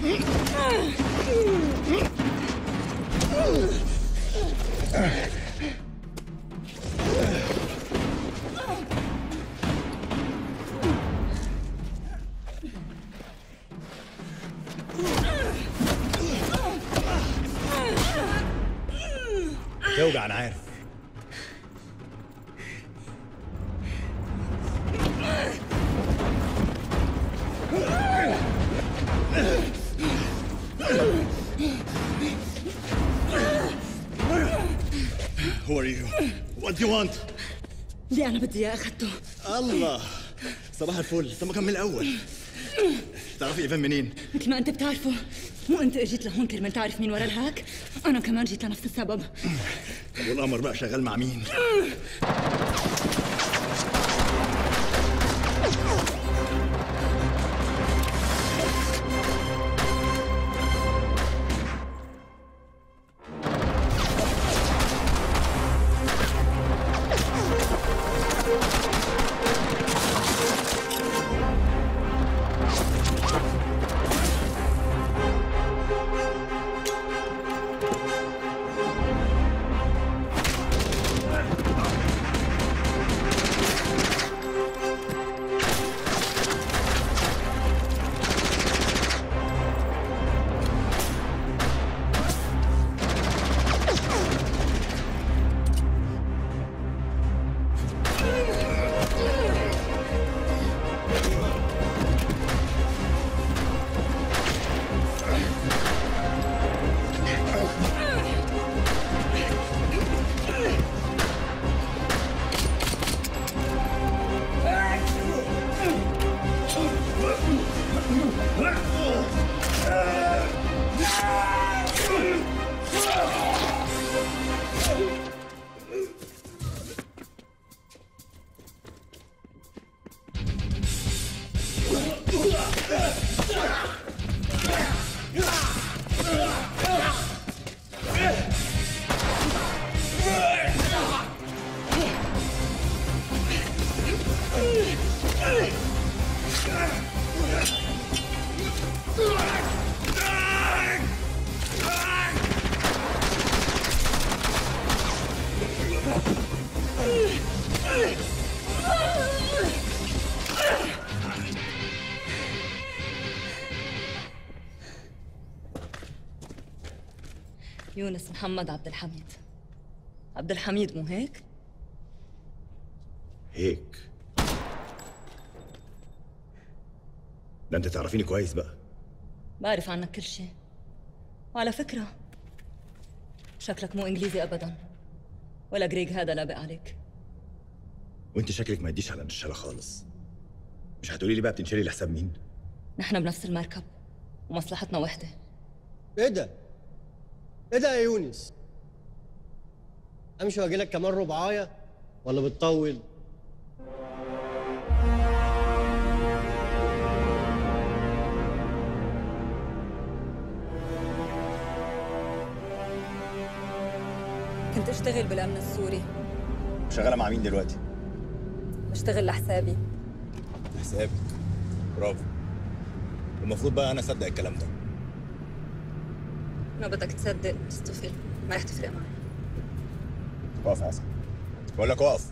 توجع انا عارف Who are you? What do you want? اللي انا بدي اياه اخذته الله صباح الفل طب ما كان من الاول تعرفي ايفان منين؟ مثل ما انت بتعرفه مو انت اجيت لهون كرمال تعرف مين ورا الهاك انا كمان جيت لنفس السبب طب والقمر بقى شغال مع مين؟ يونس محمد عبد الحميد عبد الحميد مو هيك؟ هيك ده انت تعرفيني كويس بقى بعرف عنك كل شيء وعلى فكرة شكلك مو انجليزي ابدا ولا جريج هذا لابق عليك وانت شكلك ما يديش على نشالة خالص مش هتقولي لي بقى بتنشري لحساب مين نحن بنفس المركب ومصلحتنا وحدة ايه ده؟ ايه ده يا يونس؟ امشي واجي لك كمان ربعايه ولا بتطول؟ كنت اشتغل بالامن السوري شغالة مع مين دلوقتي؟ بشتغل لحسابي حسابك برافو المفروض بقى انا اصدق الكلام ده ما بدك تصدق تصطفل ما رح تفرق معي اقف يا حسن بقول لك اقف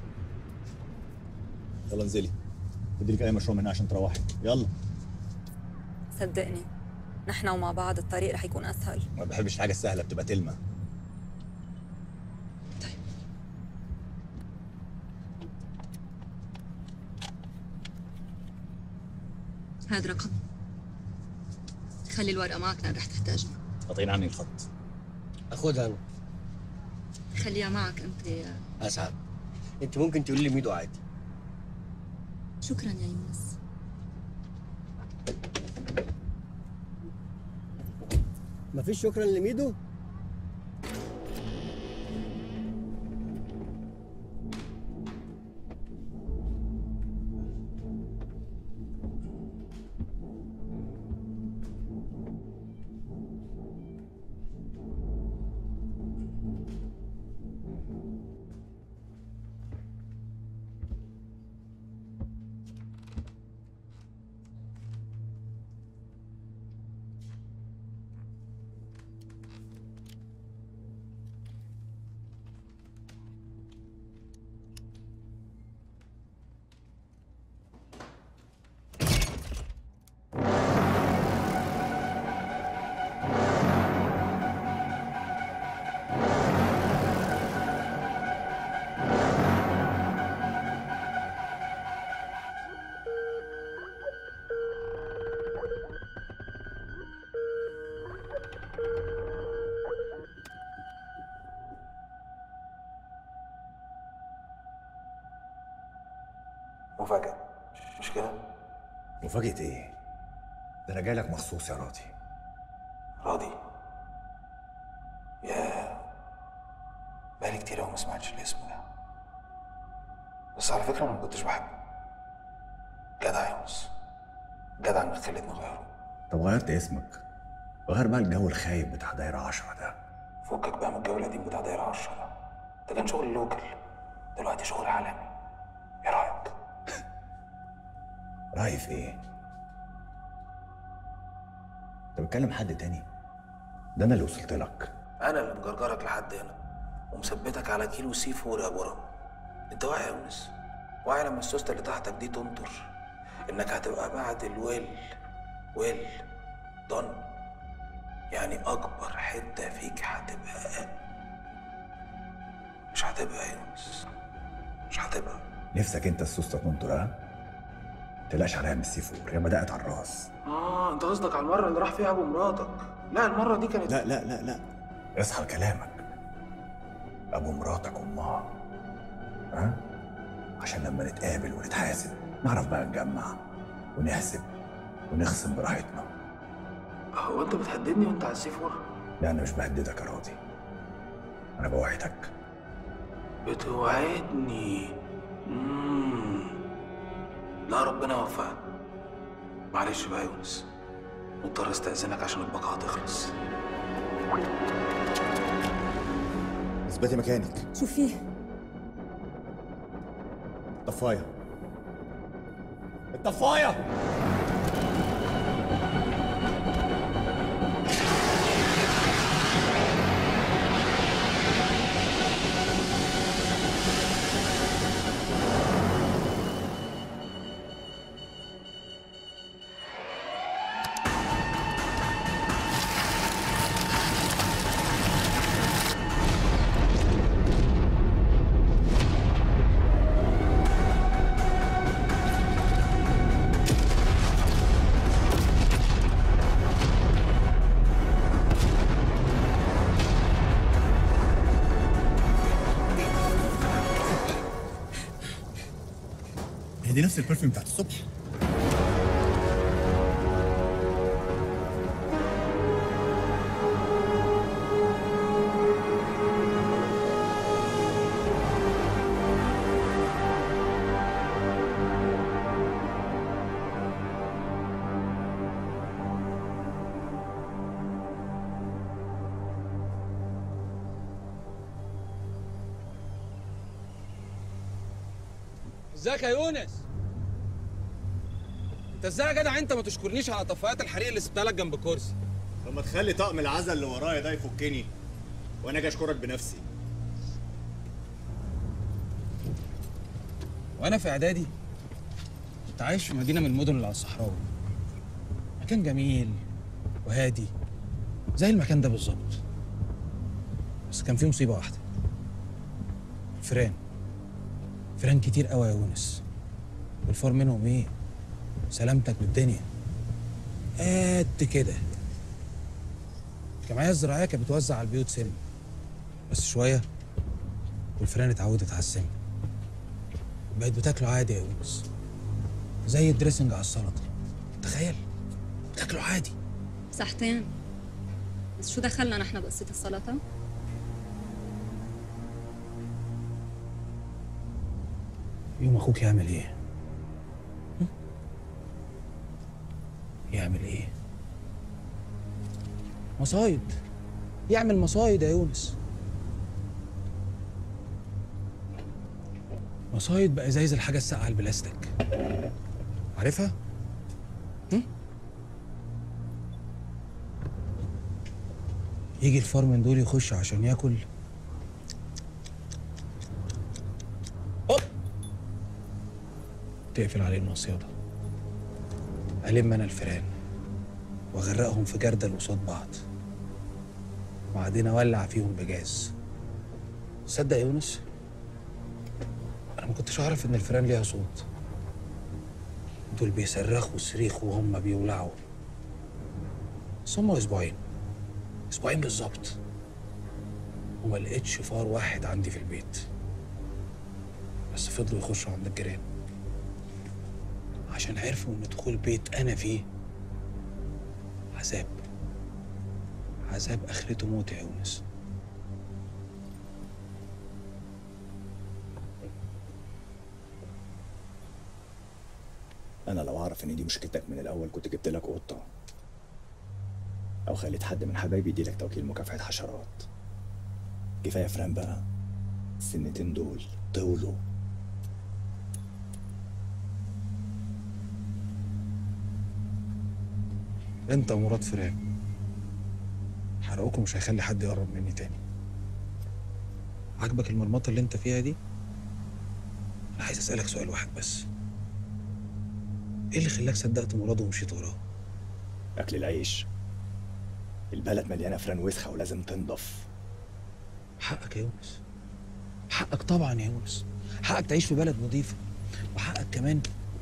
يلا انزلي خدي لك اي مشروع من هنا عشان تروحي يلا صدقني نحن ومع بعض الطريق رح يكون اسهل ما بحبش الحاجه السهله بتبقى تلمه هذا رقم خلي الورقة معك لأن رح تحتاجها قاطعين عني الخط اخدها انا خليها معك أنت يا- اسعد انت ممكن تقولي لي ميدو عادي شكرا يا يونس مفيش شكرا لميدو مفاجأة مش كده؟ مفاجأة ايه؟ ده انا جاي لك مخصوص يا راضي راضي يا بقالي كتير أوي ما سمعتش الاسم ده بس على فكرة أنا ما كنتش بحبه جدع يا يونس جدع إنك خليتني أغيره طب غيرت اسمك غير بقى الجو الخايب بتاع دايرة عشرة ده فكك بقى من الجو القديم بتاع دايرة عشرة ده ده كان شغل لوكال دلوقتي شغل عالمي ايه رأيك؟ رأيي في ايه؟ انت بتكلم حد تاني ده انا اللي وصلت لك أنا اللي مجرجرك لحد هنا ومثبتك على كيلو سي فور يا برم أنت واعي يا يونس واعي لما السوستة اللي تحتك دي تنطر إنك هتبقى بعد الويل ويل دون يعني أكبر حتة فيك هتبقى مش هتبقى يا يونس مش هتبقى نفسك انت السوسته تنطر ها؟ تلاش عليها من السيفور هي بدأت على الراس آه أنت قصدك على المرة اللي راح فيها أبو مراتك لا المرة دي كانت لا لا لا لا اصحى لكلامك ابو مراتك امها ها عشان لما نتقابل ونتحاسب نعرف بقى نجمع ونحسب ونخصم براحتنا هو أنت بتهددني وأنت على السي فور؟ لا انا مش بهددك يا راضي انا بوعدك بتوعدني مم. لا ربنا يوفقك معلش بقى يا يونس مضطر استأذنك عشان البقعة تخلص اثبتي مكانك شو فيه؟ طفايه الطفايه هي دي نفس البرفيوم بتاعت الصبح ازيك يا يونس انت ازاي يا جدع انت ما تشكرنيش على طفايات الحريق اللي سبتها لك جنب الكرسي لما تخلي طقم العزل اللي ورايا ده يفكني وانا اجي اشكرك بنفسي وانا في اعدادي كنت عايش في مدينه من المدن اللي على الصحراوي مكان جميل وهادي زي المكان ده بالظبط بس كان فيه مصيبه واحده فران فران كتير قوي يا يونس والفار منهم ايه سلامتك بالدنيا قد كده الجمعيه الزراعيه كانت بتوزع على البيوت سم بس شويه والفئران اتعودت على السم بقت بتاكله عادي يا يونس زي الدريسنج على السلطه تخيل بتاكله عادي صحتين بس شو دخلنا نحن بقصة السلطة؟ يوم اخوك يعمل ايه هم؟ يعمل ايه مصايد يعمل مصايد يا يونس مصايد بأزايز الحاجة الساقعة البلاستيك عارفها؟ هم؟ يجي الفار من دول يخش عشان ياكل هوب تقفل عليه المصيدة ألم أنا الفيران وأغرقهم في جردل قصاد بعض وبعدين أولع فيهم بجاز تصدق يا يونس أنا ما كنتش أعرف إن الفيران ليها صوت دول بيصرخوا صريخ وهم بيولعوا بس هم أسبوعين أسبوعين بالظبط وما لقيتش فار واحد عندي في البيت بس فضلوا يخشوا عند الجيران عشان عرفوا ان دخول بيت انا فيه عذاب عذاب اخرته موت يا يونس انا لو اعرف ان دي مشكلتك من الاول كنت جبت لك قطه او خليت حد من حبايبي يديلك توكيل مكافحه حشرات كفايه فران بقى السنتين دول طولوا انت ومراد فراق حرقكم مش هيخلي حد يقرب مني تاني عاجبك المرمطه اللي انت فيها دي انا عايز اسالك سؤال واحد بس ايه اللي خلاك صدقت مراد ومشيت وراه اكل العيش البلد مليانه فران وسخه ولازم تنضف حقك يا يونس حقك طبعا يا يونس حقك تعيش في بلد نظيفه وحقك كمان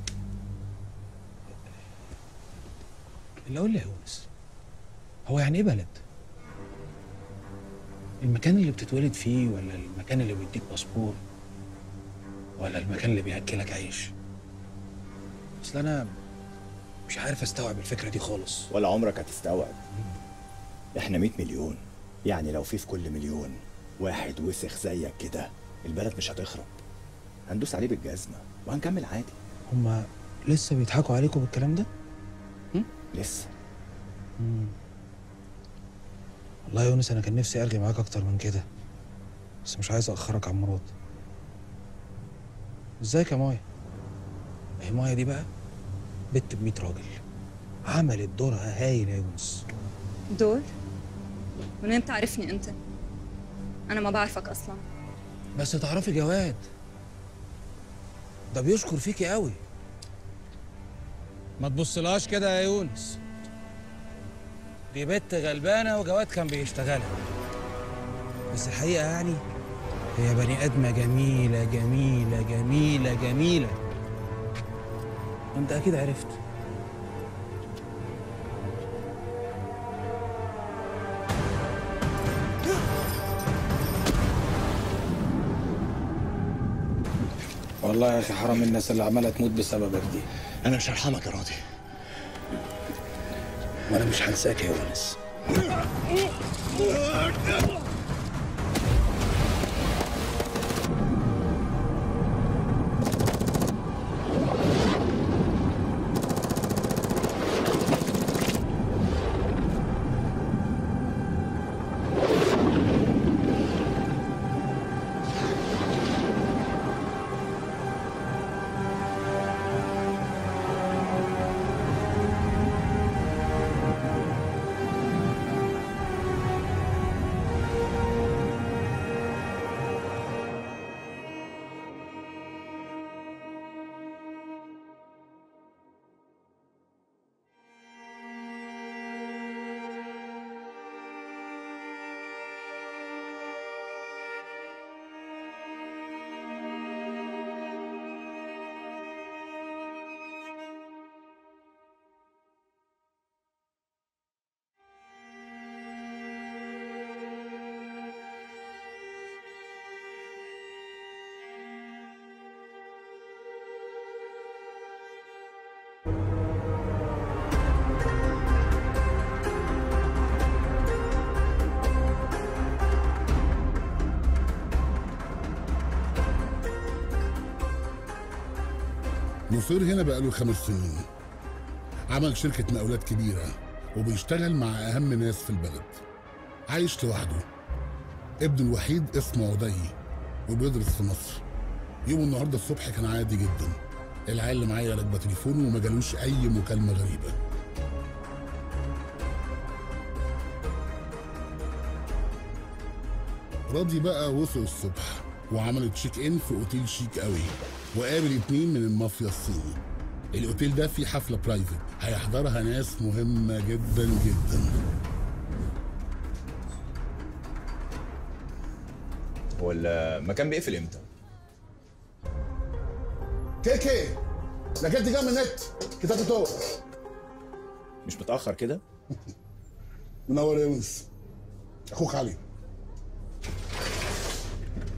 اللي اقول لي يا يونس هو يعني ايه بلد المكان اللي بتتولد فيه ولا المكان اللي بيديك باسبور ولا المكان اللي بياكلك عيش اصل انا مش عارف استوعب الفكره دي خالص ولا عمرك هتستوعب احنا 100 مليون يعني لو في في كل مليون واحد وسخ زيك كده البلد مش هتخرب هندوس عليه بالجزمه وهنكمل عادي هما لسه بيضحكوا عليكم بالكلام ده لسه مم. والله يا يونس انا كان نفسي ارغي معاك اكتر من كده بس مش عايز اخرك عن مراد ازيك يا مايا هي مايا دي بقى بنت ب 100 راجل عملت دورها هايل يا يونس دور من وين بتعرفني انت انا ما بعرفك اصلا بس تعرفي جواد ده بيشكر فيكي قوي ما تبصلهاش كده يا يونس دي بنت غلبانه وجواد كان بيشتغلها بس الحقيقه يعني هي بني ادمه جميله جميله جميله جميله انت اكيد عرفت والله يا اخي حرام الناس اللي عماله تموت بسببك دي انا مش هرحمك يا راضي وانا مش هنساك يا يونس نصير هنا بقاله خمس سنين عمل شركة مقاولات كبيرة وبيشتغل مع أهم ناس في البلد عايش لوحده ابنه الوحيد اسمه عدي وبيدرس في مصر يوم النهارده الصبح كان عادي جدا العيال اللي معايا راكبه تليفونه وما جالوش اي مكالمه غريبه راضي بقى وصل الصبح وعمل تشيك ان في اوتيل شيك قوي وقابل اتنين من المافيا الصيني الاوتيل ده فيه حفله برايفت هيحضرها ناس مهمه جدا جدا هو المكان بيقفل امتى؟ كيكي لكنت جاي من النت كتاب الدور مش متأخر كده؟ منور يا يونس اخوك علي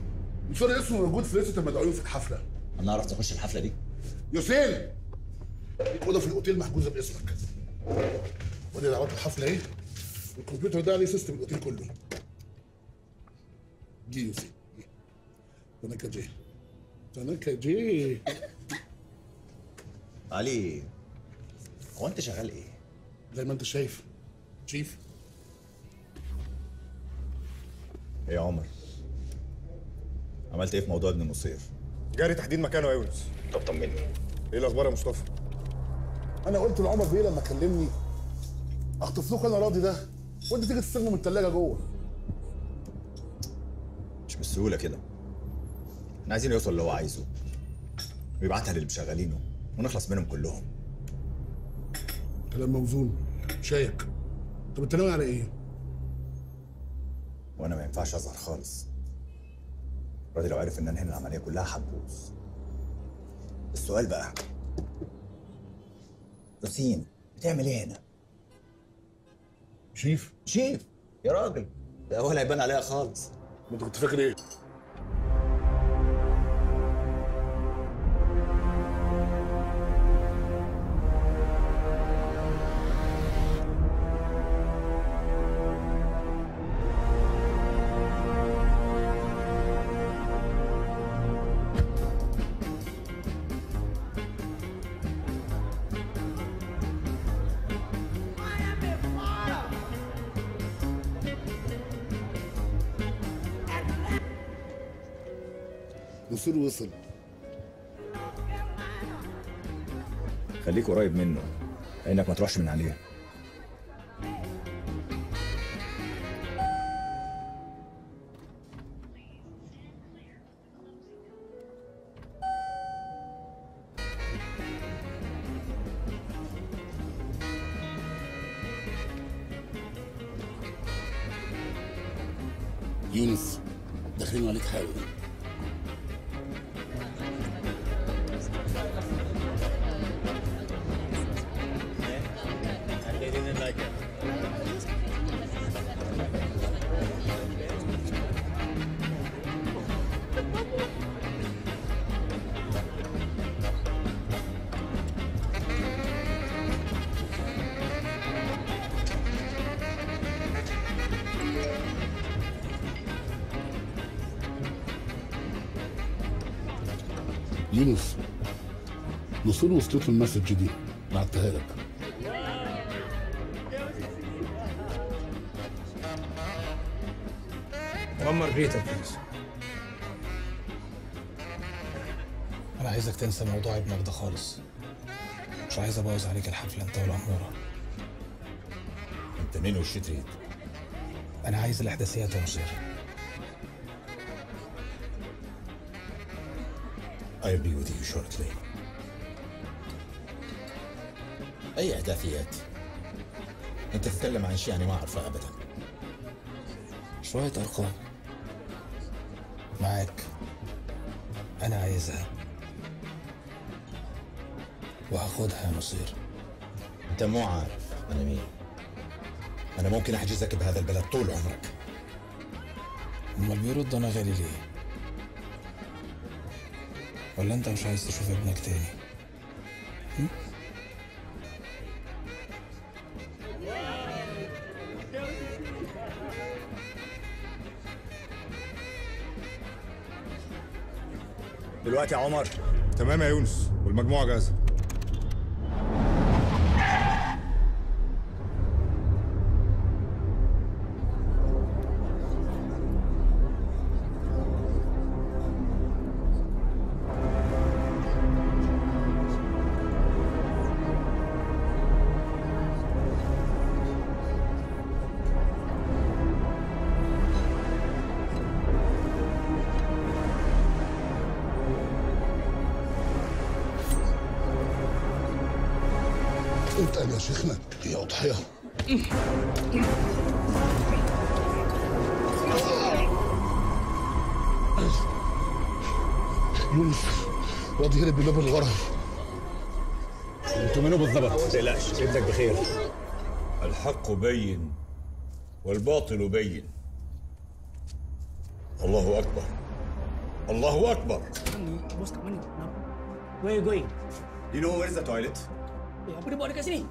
مش فاكر اسمه موجود في لسته المدعوين في الحفله انا اعرف تخش الحفله دي يوسين ليك اوضه في الاوتيل محجوزه باسمك ودي دعوات الحفله اهي الكمبيوتر ده عليه سيستم الاوتيل كله جي يوسي تنكا جي تنكا جي علي هو انت شغال ايه؟ زي ما انت شايف شيف ايه يا عمر عملت ايه في موضوع ابن المصير؟ جاري تحديد مكانه يا يونس طب طمني ايه الاخبار يا مصطفى انا قلت لعمر بيه لما كلمني اخطف لكم انا راضي ده وانت تيجي تستلمه من الثلاجه جوه مش بالسهوله كده احنا عايزين يوصل اللي هو عايزه ويبعتها للي مشغلينه ونخلص منهم كلهم كلام موزون شايك طب انت ناوي على ايه؟ وانا ما ينفعش اظهر خالص راضي لو عرف ان انا هنا العمليه كلها هتبوظ السؤال بقى ياسين بتعمل ايه هنا؟ شيف شيف يا راجل ده ولا هيبان عليها خالص انت كنت فاكر ايه؟ نصير وصل خليك قريب منه لانك ما تروحش من عليه يونس داخلين عليك حالا يونس نصير وصلت له المسج دي بعتها لك One more greeter, please. أنا عايزك تنسى موضوع ابنك ده خالص. مش عايز أبوظ عليك الحفلة أنت والأمورة. انت مين وش تريد؟ أنا عايز الإحداثيات يا مصير. I'll be with you shortly. أي إحداثيات؟ أنت تتكلم عن شيء أنا ما أعرفه أبدا. شوية أرقام. معاك. أنا عايزها. وهاخدها يا مصير. أنت مو عارف أنا مين. أنا ممكن أحجزك بهذا البلد طول عمرك. أمال بيرد أنا غالي ليه؟ ولا أنت مش عايز تشوف ابنك تاني؟ هم؟ دلوقتي يا عمر تمام يا يونس والمجموعه جاهزه اتقل يا شيخنا هي اضحيه يونس راضي هرب من باب الغرف انتوا منو بالضبط؟ ما تقلقش ابنك بخير. الحق بين والباطل بين. الله أكبر. الله أكبر. Where are you going? Do you know where is the toilet? Apa dia buat dekat sini?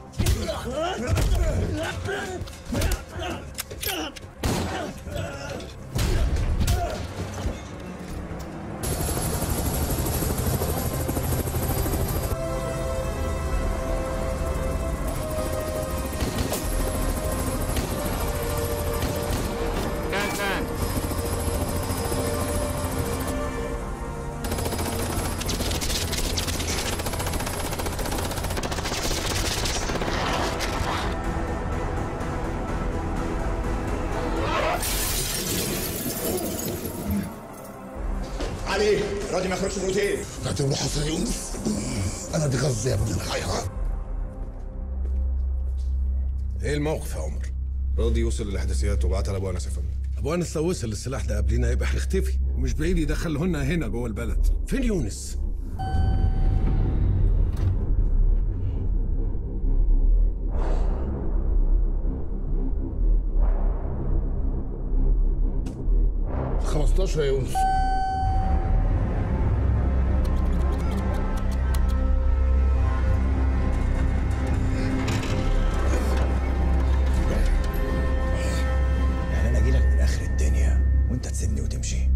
كان كان علي راضي ما يخرجش من الاوتيل تعتبره حصل يا يونس انا دي غزه يا ابن الحيحة ايه الموقف يا عمر؟ راضي يوصل للاحداثيات وبعتها لابو انس يا فندم ابو انس لو وصل للسلاح ده قبلنا يبقى هيختفي ومش بعيد يدخلهن هنا جوه البلد فين يونس؟ خمستاشر يا يونس يعني انا اجيلك من اخر الدنيا وانت تسيبني وتمشي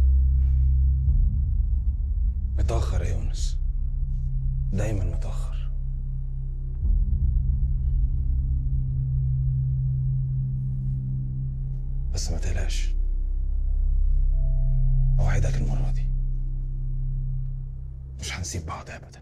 متأخر يا يونس دايما متأخر بس ما تقلقش أوعدك المرة دي مش هنسيب بعض أبدا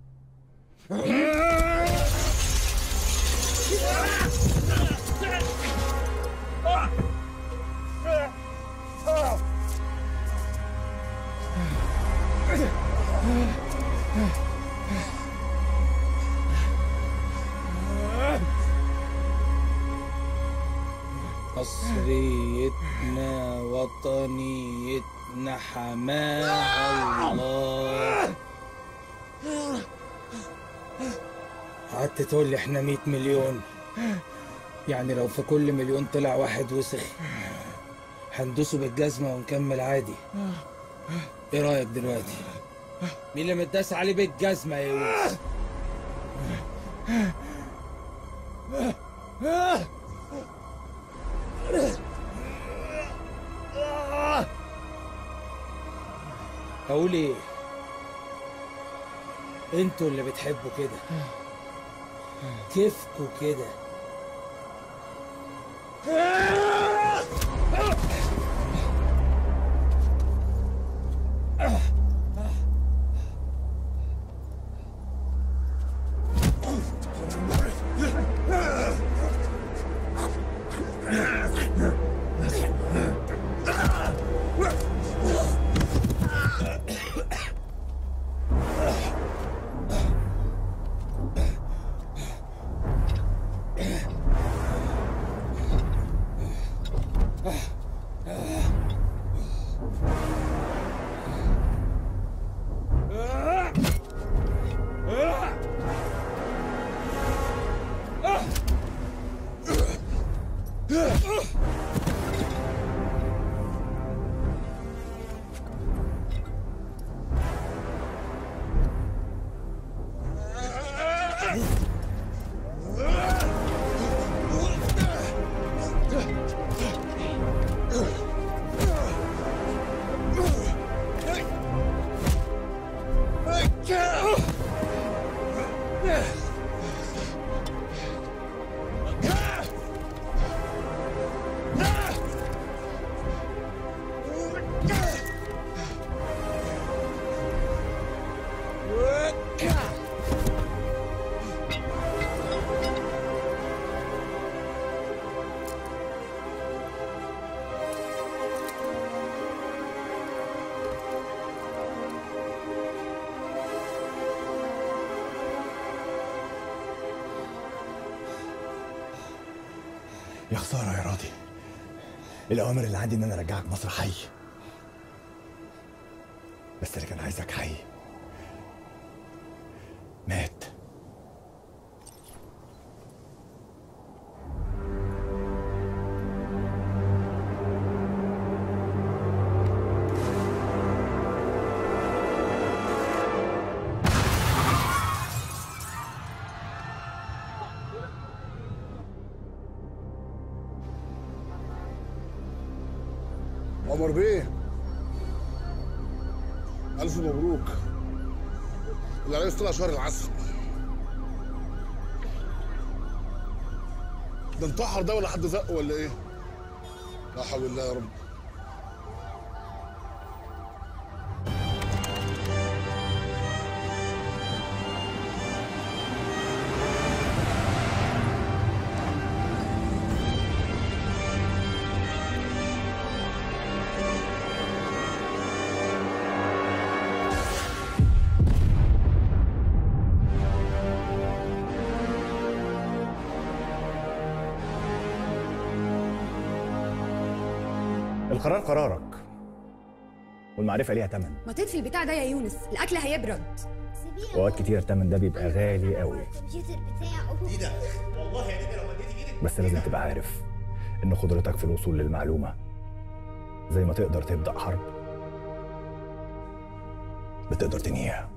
مصريتنا وطنيتنا حماها الله قعدت تقول لي احنا 100 مليون يعني لو في كل مليون طلع واحد وسخ هندوسه بالجزمة ونكمل عادي ايه رأيك دلوقتي مين اللي متداس عليه بالجزمة يا يونس اقول ايه انتوا اللي بتحبوا كده كيفكوا كده يا خساره يا راضي الاوامر اللي عندي ان انا ارجعك مصر حي بس اللي كان عايزك حي مات عمر بيه الف مبروك العريس طلع شهر العسل ده انتحر ده ولا حد زقه ولا ايه لا حول الله يا رب القرار قرارك والمعرفة ليها تمن ما تطفي البتاع ده يا يونس الاكل هيبرد وأوقات كتير التمن ده بيبقى غالي قوي الكمبيوتر بتاعه ايه ده؟ والله يا ديدي لو وديتي ايدك بس لازم تبقى عارف إن قدرتك في الوصول للمعلومة زي ما تقدر تبدأ حرب بتقدر تنهيها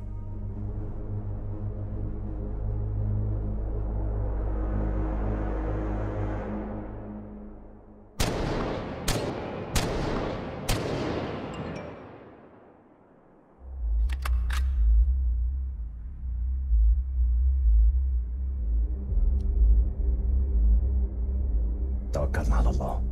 توكلنا على الله